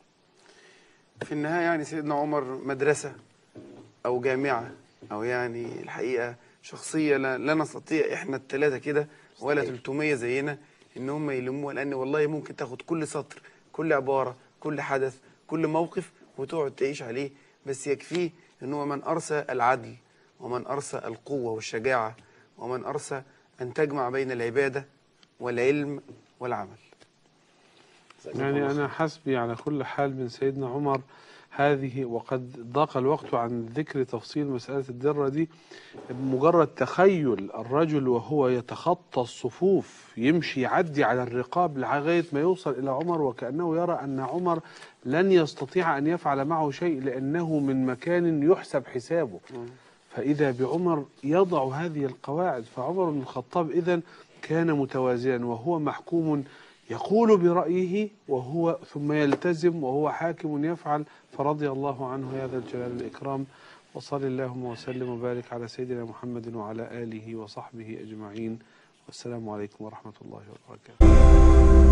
في النهايه يعني سيدنا عمر مدرسه او جامعه او يعني الحقيقه شخصيه لا, لا نستطيع احنا الثلاثه كده ولا مستحيل. 300 زينا ان هم يلموها لان والله ممكن تاخد كل سطر كل عباره كل حدث كل موقف وتقعد تعيش عليه بس يكفيه ان هو من ارسى العدل ومن ارسى القوه والشجاعه ومن ارسى ان تجمع بين العباده والعلم والعمل يعني أنا حسبي على كل حال من سيدنا عمر هذه وقد ضاق الوقت عن ذكر تفصيل مسألة الدرة دي مجرد تخيل الرجل وهو يتخطى الصفوف يمشي يعدي على الرقاب لغاية ما يوصل إلى عمر وكأنه يرى أن عمر لن يستطيع أن يفعل معه شيء لأنه من مكان يحسب حسابه فإذا بعمر يضع هذه القواعد فعمر بن الخطاب إذن كان متوازنا وهو محكوم يقول برأيه وهو ثم يلتزم وهو حاكم يفعل فرضي الله عنه يا ذا الجلال والإكرام وصل اللهم وسلم وبارك على سيدنا محمد وعلى آله وصحبه أجمعين والسلام عليكم ورحمة الله وبركاته